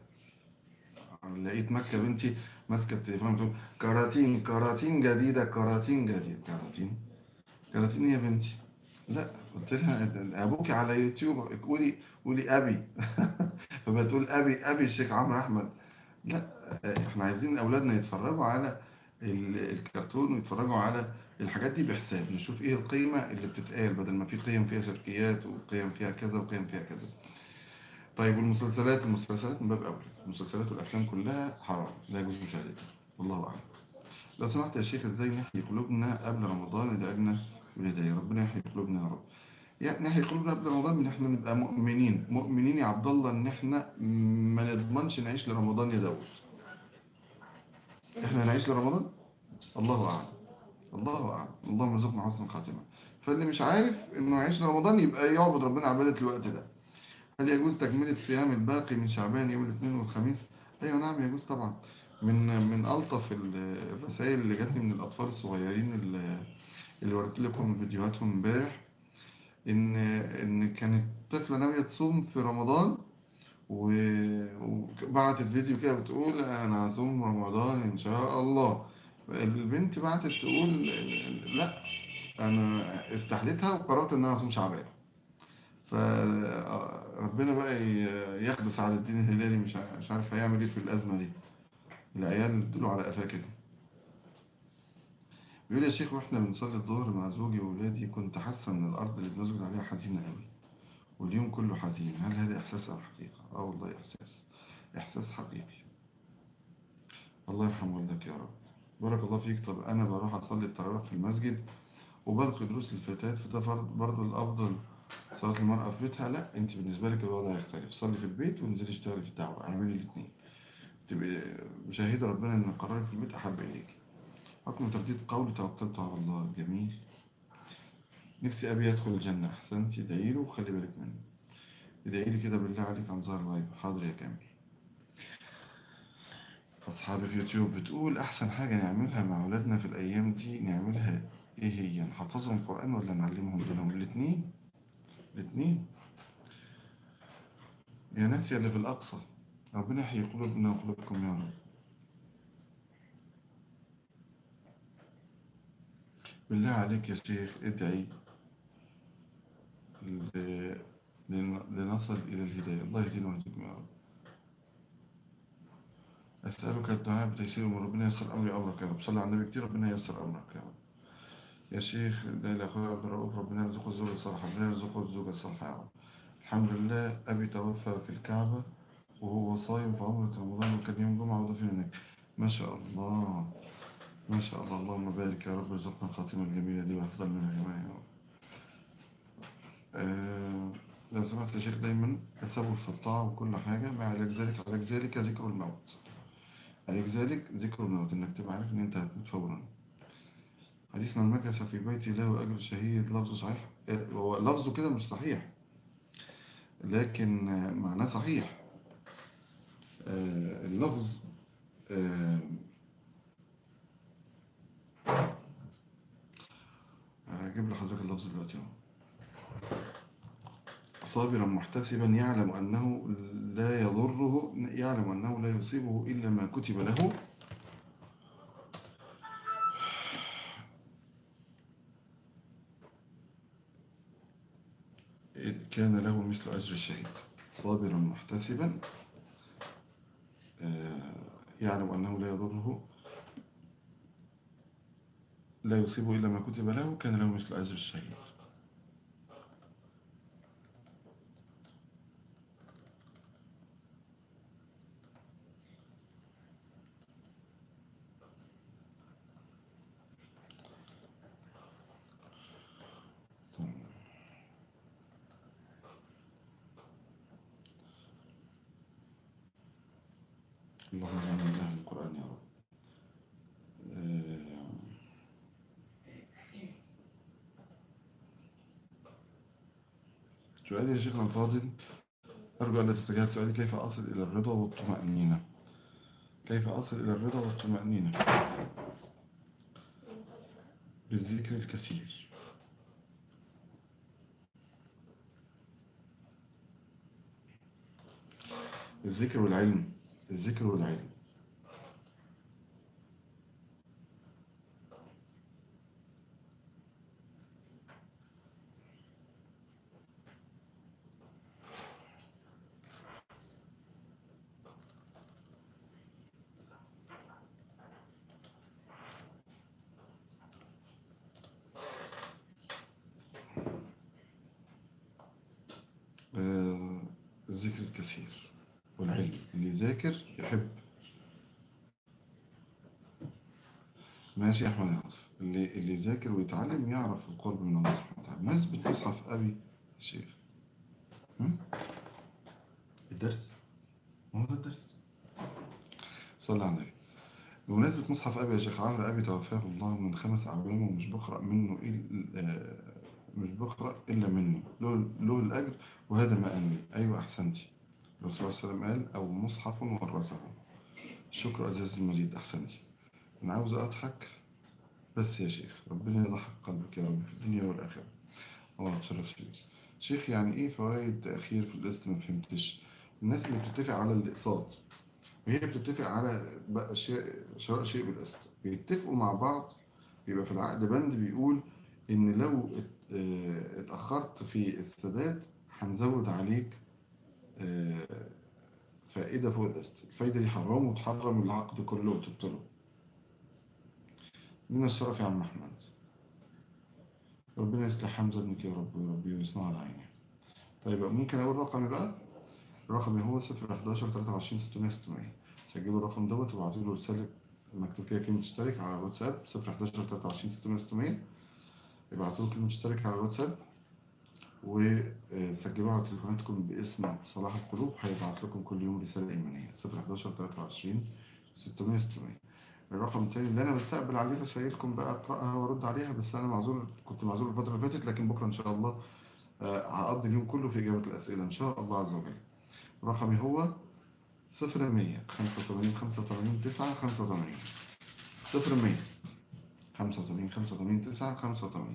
لقيت مكة بنتي ماسكة التليفون بتقول كراتين كراتين جديدة كراتين جديدة كراتين كراتين إيه يا بنتي لا قلت لها ابوك على يوتيوب قولي قولي ابي فبتقول ابي ابي الشيخ عمرو احمد لا احنا عايزين اولادنا يتفرجوا على ال- الكرتون ويتفرجوا على الحاجات دي بحساب نشوف ايه القيمة اللي بتتقال بدل ما في قيم فيها شركيات وقيم فيها كذا وقيم فيها كذا طيب والمسلسلات المسلسلات من باب اولى المسلسلات والافلام كلها حرام لا يجوز مشاهدتها والله اعلم لو سمحت يا شيخ ازاي نحيي قلوبنا قبل رمضان ادعنا بالهدايه ربنا يحيي قلوبنا يا رب يعني نحيي قلوبنا قبل رمضان ان احنا نبقى مؤمنين مؤمنين يا عبد الله ان احنا ما نضمنش نعيش لرمضان يا داود احنا نعيش لرمضان الله اعلم الله اعلم اللهم ارزقنا حسن الخاتمه فاللي مش عارف انه يعيش لرمضان يبقى يعبد ربنا عباده الوقت ده هل يجوز تكمله صيام الباقي من شعبان يوم الاثنين والخميس ايوه نعم يجوز طبعا من من الطف ال- الرسائل اللي جاتني من الاطفال الصغيرين اللي اللي وريت لكم فيديوهاتهم امبارح ان ان كانت طفله ناويه تصوم في رمضان و- وبعتت فيديو كده بتقول انا هصوم رمضان ان شاء الله البنت بعتت تقول لا انا استحلتها وقررت ان انا اصوم شعبان فربنا بقى ي- يخبس على الدين الهلالي مش ع- مش عارف هيعمل ايه في الازمه دي العيال ادوا على قفاه كده بيقول يا شيخ واحنا بنصلي الظهر مع زوجي وولادي كنت حاسه ان الارض اللي بنسجد عليها حزينه قوي واليوم كله حزين هل هذا احساس او حقيقه اه والله احساس احساس حقيقي الله يرحم والدك يا رب بارك الله فيك طب انا بروح اصلي التراويح في المسجد وبلقي دروس للفتيات فده فرض برضه الافضل صلاه المراه في بيتها لا انت بالنسبه لك الوضع يختلف صلي في البيت وانزلي اشتغلي في الدعوه اعملي الاثنين تبقي مشاهده ربنا ان قرارك في البيت احب اليك حكم ترديد قول توكلت على الله جميل نفسي أبي يدخل الجنة أحسنت ادعي له وخلي بالك منه ادعي لي كده بالله عليك عن ظهر الغيب حاضر يا كامل أصحابي في يوتيوب بتقول أحسن حاجة نعملها مع أولادنا في الأيام دي نعملها إيه هي نحفظهم قرآن ولا نعلمهم دينهم الاتنين الاتنين يا ناس يا اللي في الأقصى ربنا يحيي قلوبنا وقلوبكم يا رب بالله عليك يا شيخ ادعي ل- لن- لنصل إلى الهداية الله يهدينا ويهديكم يا رب أسألك الدعاء بتيسير أمور ربنا ييسر أمري أمرك يا رب صلي على النبي كتير ربنا ييسر أمرك يا رب يا شيخ ده لأخويا عبد الرؤوف ربنا يرزقه الزوجة الصالحة ربنا يرزقه الزوجة الصالحة يا رب الحمد لله أبي توفى في الكعبة وهو صايم في عمرة رمضان وكان يوم جمعة وضفنا هناك ما شاء الله ما شاء الله اللهم بارك يا رب ارزقنا الخاتمة الجميلة دي وأفضل منها كمان يا رب آه لو سمحت يا شيخ دايما السبب في الطاعة وكل حاجة ما علاج ذلك علاج ذلك ذكر الموت علاج ذلك ذكر الموت انك تبقى عارف ان انت هتموت فورا حديث من مكث في بيتي له أجر شهيد لفظه صحيح هو لفظه كده مش صحيح لكن معناه صحيح آه، اللفظ آه، هجيب لحضرتك اللفظ دلوقتي اهو صابرا محتسبا يعلم أنه لا يضره يعلم أنه لا يصيبه إلا ما كتب له كان له مثل أجر الشهيد صابرا محتسبا آه، يعلم أنه لا يضره لا يصيبه إلا ما كتب له كان له مثل أجر الشهيد طيب. اللهم اجعلنا من أهل القرآن يا رب آه، سؤالي يا شيخنا الفاضل أرجو أن لا تتجاهل سؤالي كيف أصل إلى الرضا والطمأنينة كيف أصل إلى الرضا والطمأنينة بالذكر الكثير الذكر والعلم الذكر والعلم آه، الذكر الكثير والعلم اللي يذاكر يحب ماشي يا أحمد يا ناصر اللي اللي يذاكر ويتعلم يعرف القرب من الله سبحانه وتعالى ناس بتصحف أبي يا شيخ هم؟ الدرس ما هو ده الدرس صلى على النبي بمناسبة مصحف أبي يا شيخ عمرو أبي توفاه الله من خمس أعوام ومش بقرأ منه إلا آه، مش بقرأ إلا منه له له الأجر وهذا ما أنوي أيوة أحسنتي الرسول صلى الله عليه وسلم قال أو مصحف ورثه شكر عزيز المجيد أحسنتي أنا عاوز أضحك بس يا شيخ ربنا يضحك قلبك يا رب في الدنيا والآخرة الله تشرف فيك شيخ يعني إيه فوائد تأخير في القسط ما فهمتش الناس اللي بتتفق على الإقساط وهي بتتفق على بقى شيء شراء شيء بالقسط بيتفقوا مع بعض بيبقى في العقد بند بيقول إن لو ات- اه، اتأخرت في السداد هنزود عليك اه، فائدة فوق القسط الفايدة دي حرام وتحرم العقد كله وتبطله من الشرف يا عم أحمد ربنا يصلح حمزة ابنك يا رب وربي ويصنع على عيني طيب ممكن أقول رقمي بقى رقمي هو 011 23 600 600 سجلوا الرقم دوت وابعتوا له رسالة مكتوب فيها كلمة اشترك على الواتساب 011 23 600 600 ابعتوا له كلمة اشترك على الواتساب وسجلوها على تليفوناتكم باسم صلاح القلوب هيبعت لكم كل يوم رسالة إيمانية 011 23 600 600 الرقم التاني اللي أنا بستقبل عليه رسائلكم بقى أقرأها وأرد عليها بس أنا معذور كنت معذور الفترة اللي فاتت لكن بكرة إن شاء الله آه، هقضي اليوم كله في إجابة الأسئلة إن شاء الله عز وجل رقمي هو 0100 85 85 9 85 0100 85 85 9 85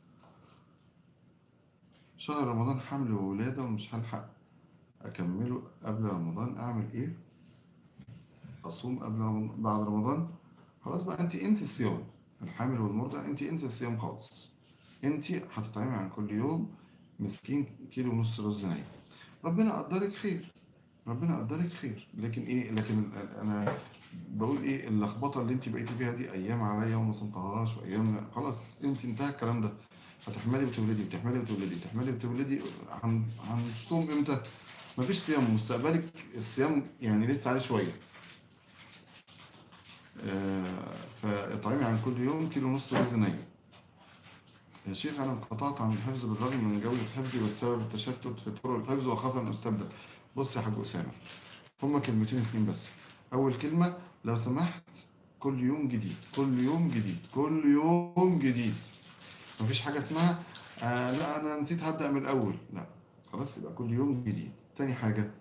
شهر رمضان حمل وولادة ومش هلحق أكمله قبل رمضان أعمل إيه؟ أصوم قبل رمضان بعد رمضان خلاص بقى أنت أنت الصيام الحامل والمرضع أنت أنت الصيام خالص أنت هتطعمي عن كل يوم مسكين كيلو ونص رز نايم ربنا قدرك خير ربنا قدرك خير لكن إيه لكن أنا بقول إيه اللخبطة اللي أنت بقيتي فيها دي أيام عليا وما صمتهاش وأيام خلاص أنت انتهى الكلام ده هتحملي وتولدي بتحملي وتولدي تحملي وتولدي هن- هنصوم امتى مفيش صيام مستقبلك الصيام يعني لسه عليه شوية آه، اطعمي عن كل يوم كيلو ونص رز ني يا شيخ أنا انقطعت عن الحفظ بالرغم من جودة حفظي والسبب التشتت في طرق الحفظ وأخاف أن أستبدل بص يا حاج أسامة هما كلمتين اتنين بس أول كلمة لو سمحت كل يوم جديد كل يوم جديد كل يوم جديد مفيش حاجة اسمها آه لا أنا نسيت هبدأ من الأول لا خلاص يبقى كل يوم جديد تاني حاجة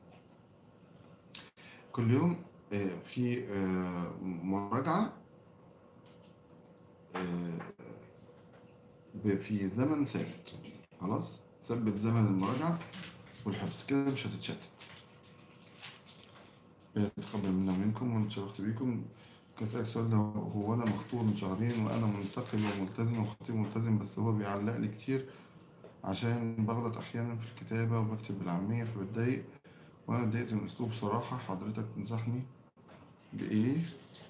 كل يوم آه في آه مراجعة آه في زمن ثابت خلاص ثبت زمن المراجعة والحفظ كده مش هتتشتت يتقبل منا منكم ونتشرفت بيكم كسألك سؤال ده هو أنا مخطوب من شهرين وأنا منتقل وملتزم وخطيب ملتزم بس هو بيعلق لي كتير عشان بغلط أحيانا في الكتابة وبكتب بالعامية فبتضايق وأنا اتضايقت من أسلوب صراحة حضرتك تنصحني بإيه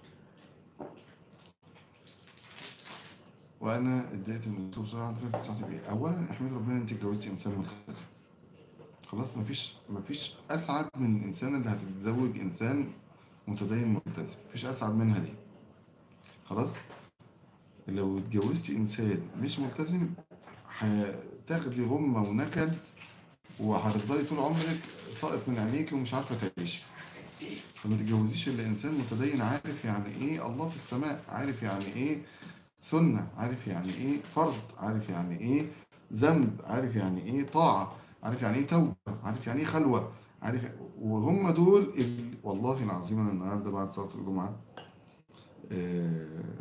وأنا اتضايقت من أسلوب صراحة حضرتك تنصحني بإيه أولا احمد ربنا أنت اتجوزتي إنسان ملتزم خلاص مفيش مفيش أسعد من الإنسان اللي هتتزوج إنسان متدين ملتزم مفيش أسعد منها دي خلاص لو اتجوزتي إنسان مش ملتزم هتاخدي غمة ونكد وهتفضلي طول عمرك ساقط من عينيكي ومش عارفة تعيشي فما تتجوزيش إلا إنسان متدين عارف يعني إيه الله في السماء عارف يعني إيه سنة عارف يعني إيه فرض عارف يعني إيه ذنب عارف يعني إيه طاعة عارف يعني إيه توبة عارف يعني إيه خلوة عارف وهم دول ال... والله العظيم أنا النهاردة بعد صلاة الجمعة آه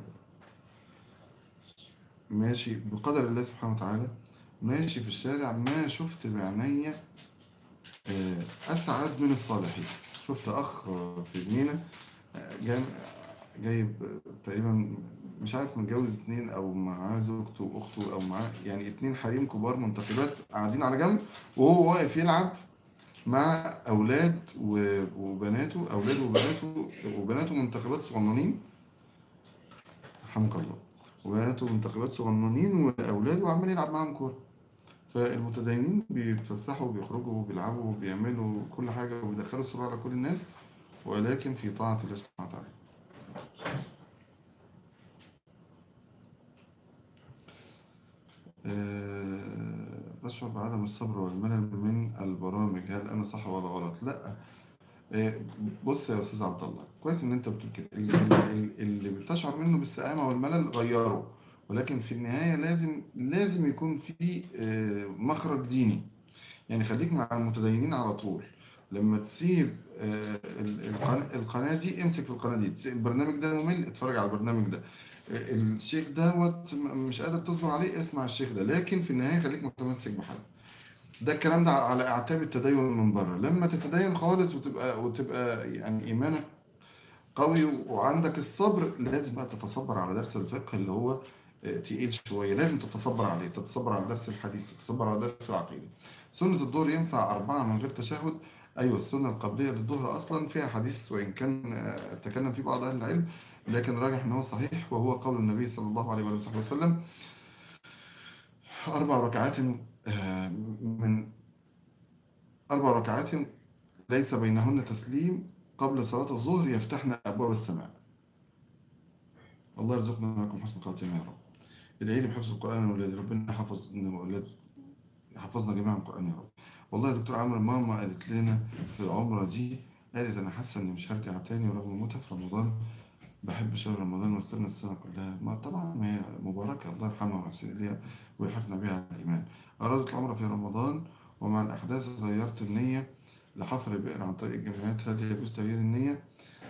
ماشي بقدر الله سبحانه وتعالى ماشي في الشارع ما شفت بعيني آه أسعد من الصالحين شفت أخ في جنينة جاي جايب تقريبا مش عارف متجوز اتنين او معاه زوجته واخته او معاه يعني اتنين حريم كبار منتخبات قاعدين على جنب وهو واقف يلعب مع اولاد وبناته اولاد وبناته وبناته منتخبات صغننين رحمك الله وبناته منتخبات صغننين واولاده وعمال يلعب معاهم كوره فالمتدينين بيتفسحوا وبيخرجوا وبيلعبوا وبيعملوا كل حاجه وبيدخلوا السرور على كل الناس ولكن في طاعه الله سبحانه وتعالى أه بشعر بعدم الصبر والملل من البرامج هل أنا صح ولا غلط لا أه بص يا أستاذ عبد الله كويس إن أنت بتقول كده اللي بتشعر منه بالسآمة والملل غيره ولكن في النهاية لازم لازم يكون في أه مخرج ديني يعني خليك مع المتدينين على طول لما تسيب القناة دي امسك في القناة دي البرنامج ده ممل اتفرج على البرنامج ده الشيخ دوت مش قادر تصبر عليه اسمع الشيخ ده لكن في النهاية خليك متمسك بحد ده الكلام ده على اعتاب التدين من بره لما تتدين خالص وتبقى وتبقى يعني ايمانك قوي وعندك الصبر لازم بقى تتصبر على درس الفقه اللي هو تقيل شوية لازم تتصبر عليه تتصبر على درس الحديث تتصبر على درس العقيدة سنة الظهر ينفع أربعة من غير تشهد أيوة السنة القبلية للظهر أصلا فيها حديث وإن كان تكلم فيه بعض أهل العلم لكن راجح أنه صحيح وهو قول النبي صلى الله عليه وسلم أربع ركعات من أربع ركعات ليس بينهن تسليم قبل صلاة الظهر يفتحن أبواب السماء الله يرزقنا معكم حسن خاتمة يا رب ادعي لي بحفظ القرآن والذي ربنا حفظ حفظنا جميعا القرآن يا رب والله يا دكتور عمرو ماما قالت لنا في العمرة دي قالت أنا حاسة إني مش هرجع تاني ورغم موتها في رمضان بحب شهر رمضان واستنى السنة كلها ما طبعا ما هي مباركة الله يرحمها ويحسن إليها ويحفنا بها على الإيمان أرادت العمرة في رمضان ومع الأحداث غيرت النية لحفر بئر عن طريق الجامعات هل يجوز تغيير النية؟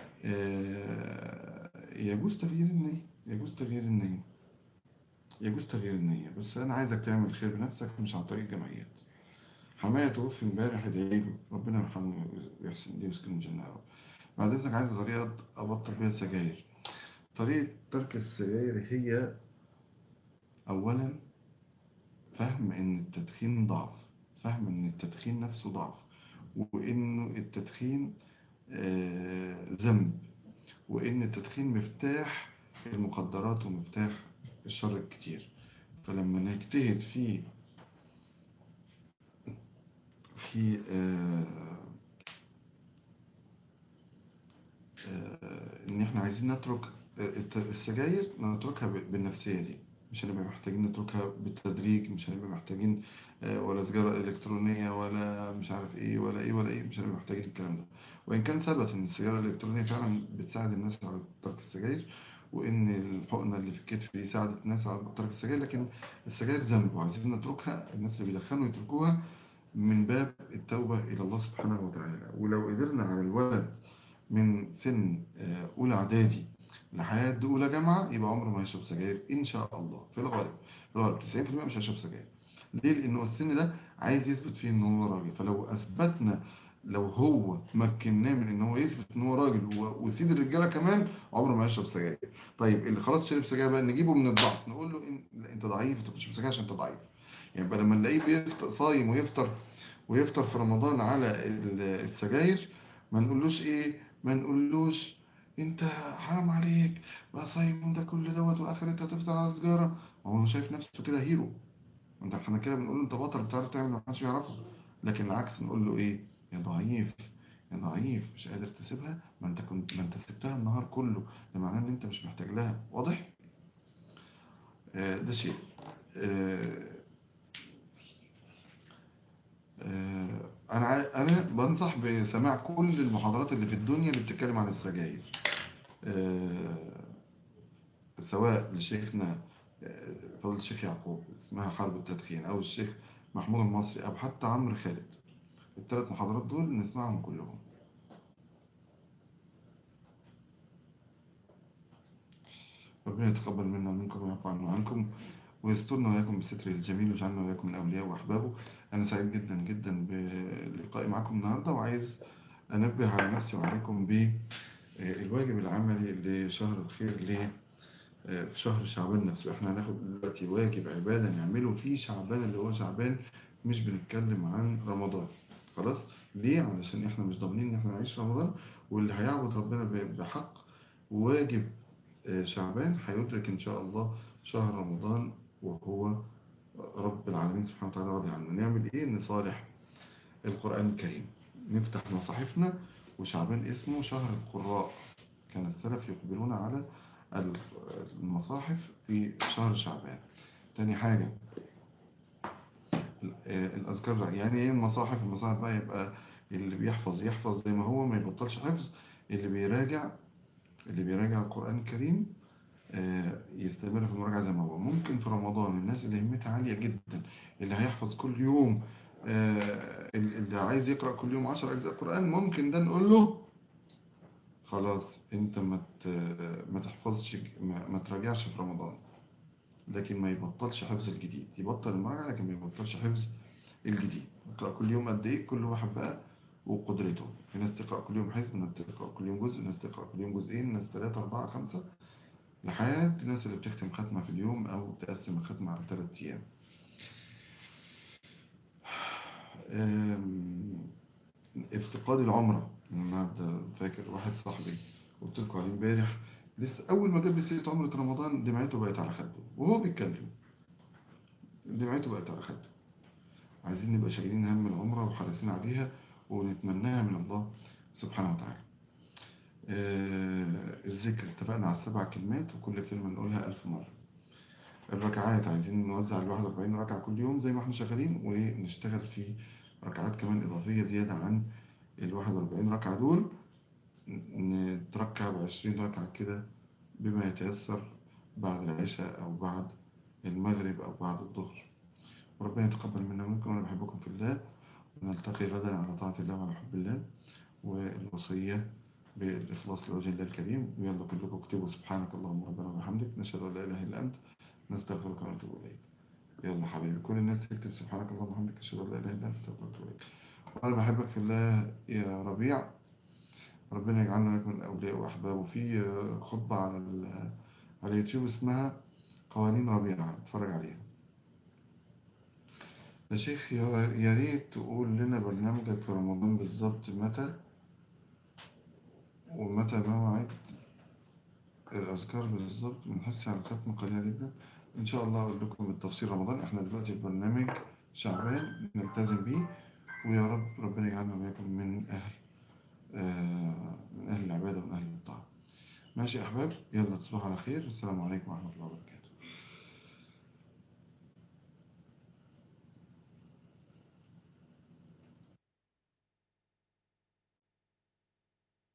يجوز تغيير النية يجوز تغيير النية يجوز تغيير النية بس أنا عايزك تعمل خير بنفسك مش عن طريق الجمعيات حماية توفي امبارح ادعي له ربنا يرحمه ويحسن ليه ويسكنه الجنة يا رب بعد إذنك عايز طريقة أبطل بيها السجاير طريقة ترك السجاير هي أولا فهم إن التدخين ضعف فهم إن التدخين نفسه ضعف وإنه التدخين ذنب وإن التدخين مفتاح المخدرات ومفتاح الشر الكتير فلما نجتهد في في ان احنا عايزين نترك الت- السجاير نتركها ب- بالنفسية دي مش هنبقى محتاجين نتركها بالتدريج مش هنبقى محتاجين آه، ولا سجارة إلكترونية ولا مش عارف إيه ولا إيه ولا إيه مش هنبقى محتاجين الكلام ده وإن كان ثبت إن السجارة الإلكترونية فعلا بتساعد الناس على ترك السجاير وإن الحقنة اللي في الكتف دي ساعدت الناس على ترك السجاير لكن السجاير ذنب وعايزين نتركها الناس اللي بيدخنوا يتركوها من باب التوبة إلى الله سبحانه وتعالى ولو قدرنا على الولد من سن آه، أولى إعدادي لحد أولى جامعة يبقى عمره ما هيشرب سجاير إن شاء الله في الغالب في الغالب 90% مش هيشرب سجاير ليه؟ لأنه السن ده عايز يثبت فيه إن هو راجل فلو أثبتنا لو هو مكناه من إن هو يثبت إن هو راجل و- وسيد الرجالة كمان عمره ما هيشرب سجاير طيب اللي خلاص شرب سجاير بقى نجيبه من الضعف نقول له إن لا، أنت ضعيف أنت بتشرب سجاير عشان أنت ضعيف يعني بقى لما نلاقيه بيفطر صايم ويفطر ويفطر في رمضان على ال- السجاير ما نقولوش ايه ما نقولوش انت حرام عليك بقى صايم ده كل دوت واخر انت هتفطر على سجاره هو شايف نفسه كده هيرو انت احنا كده بنقول له انت بطل بتعرف تعمل ما حدش يعرفه لكن العكس نقول له ايه يا ضعيف يا ضعيف مش قادر تسيبها ما انت كنت ما انت سبتها النهار كله ده معناه ان انت مش محتاج لها واضح آه ده شيء آه آه، انا عاي- انا بنصح بسماع كل المحاضرات اللي في الدنيا اللي بتتكلم عن السجاير آه، سواء لشيخنا آه، فضل الشيخ يعقوب اسمها حرب التدخين او الشيخ محمود المصري او حتى عمرو خالد الثلاث محاضرات دول نسمعهم كلهم ربنا يتقبل منا ومنكم ويعفو عنا وعنكم ويسترنا وإياكم بستره الجميل ويجعلنا وإياكم من أولياء وأحبابه أنا سعيد جدا جدا بلقائي معكم النهاردة وعايز أنبه على نفسي وعليكم بالواجب العملي لشهر الخير ل في شهر شعبان نفسه احنا هناخد دلوقتي واجب عبادة نعمله في شعبان اللي هو شعبان مش بنتكلم عن رمضان خلاص ليه علشان احنا مش ضامنين ان احنا نعيش رمضان واللي هيعبد ربنا ب- بحق واجب آه، شعبان هيدرك ان شاء الله شهر رمضان وهو رب العالمين سبحانه وتعالى راضي عنه نعمل ايه نصالح القرآن الكريم نفتح مصاحفنا وشعبان اسمه شهر القراء كان السلف يقبلون على المصاحف في شهر شعبان تاني حاجة آه، الأذكار يعني ايه المصاحف المصاحف بقى يبقى اللي بيحفظ يحفظ زي ما هو ما يبطلش حفظ اللي بيراجع اللي بيراجع القرآن الكريم آه، يستمر في المراجعة زي ما هو ممكن في رمضان الناس اللي همتها عالية جدا اللي هيحفظ كل يوم آه، اللي عايز يقرأ كل يوم عشر أجزاء قرآن ممكن ده نقول له خلاص انت ما ت- ما تحفظش ما, ما تراجعش في رمضان لكن ما يبطلش حفظ الجديد يبطل المراجعة لكن ما يبطلش حفظ الجديد يقرأ كل يوم قد ايه كل واحد بقى وقدرته في ناس تقرأ كل يوم حزب ناس تقرأ كل يوم جزء ناس تقرأ كل يوم جزئين ناس ثلاثة أربعة خمسة لحد الناس اللي بتختم ختمة في اليوم أو تقسم الختمة على ثلاث أيام أم، افتقاد العمرة النهارده فاكر واحد صاحبي قلت لكم عليه امبارح لسه أول ما جاب لي سيرة عمرة رمضان دمعته بقت على خده وهو بيتكلم دمعته بقت على خده عايزين نبقى شايلين هم العمرة وحريصين عليها ونتمناها من الله سبحانه وتعالى آه، الذكر اتفقنا على السبع كلمات وكل كلمة نقولها ألف مرة الركعات عايزين نوزع ال 41 ركعة كل يوم زي ما احنا شغالين ونشتغل في ركعات كمان إضافية زيادة عن ال 41 ركعة دول نتركع ب 20 ركعة كده بما يتيسر بعد العشاء أو بعد المغرب أو بعد الظهر وربنا يتقبل منا ومنكم وأنا بحبكم في الله ونلتقي غدا على طاعة الله وعلى حب الله والوصية بالإخلاص لوجه الله الكريم ويلا كلكم اكتبوا سبحانك اللهم ربنا وبحمدك نشهد أن لا إله إلا أنت نستغفرك ونتوب إليك يلا حبيبي كل الناس تكتب سبحانك اللهم وبحمدك نشهد أن لا إله إلا أنت نستغفرك ونتوب إليك وأنا بحبك في الله يا ربيع ربنا يجعلنا لك من أولياء وأحبابه في خطبة على ال- على اليوتيوب اسمها قوانين ربيع اتفرج عليها يا شيخ يا يا ريت تقول لنا برنامجك في رمضان بالظبط متى ومتى موعد الأذكار بالظبط من حرصي على الختم قليلة جدا إن شاء الله أقول لكم بالتفصيل رمضان إحنا دلوقتي في برنامج شعبان نلتزم بيه ويا رب ربنا يجعلنا وإياكم من أهل آه، من أهل العبادة ومن أهل الطاعة ماشي يا أحباب يلا تصبحوا على خير والسلام عليكم ورحمة الله وبركاته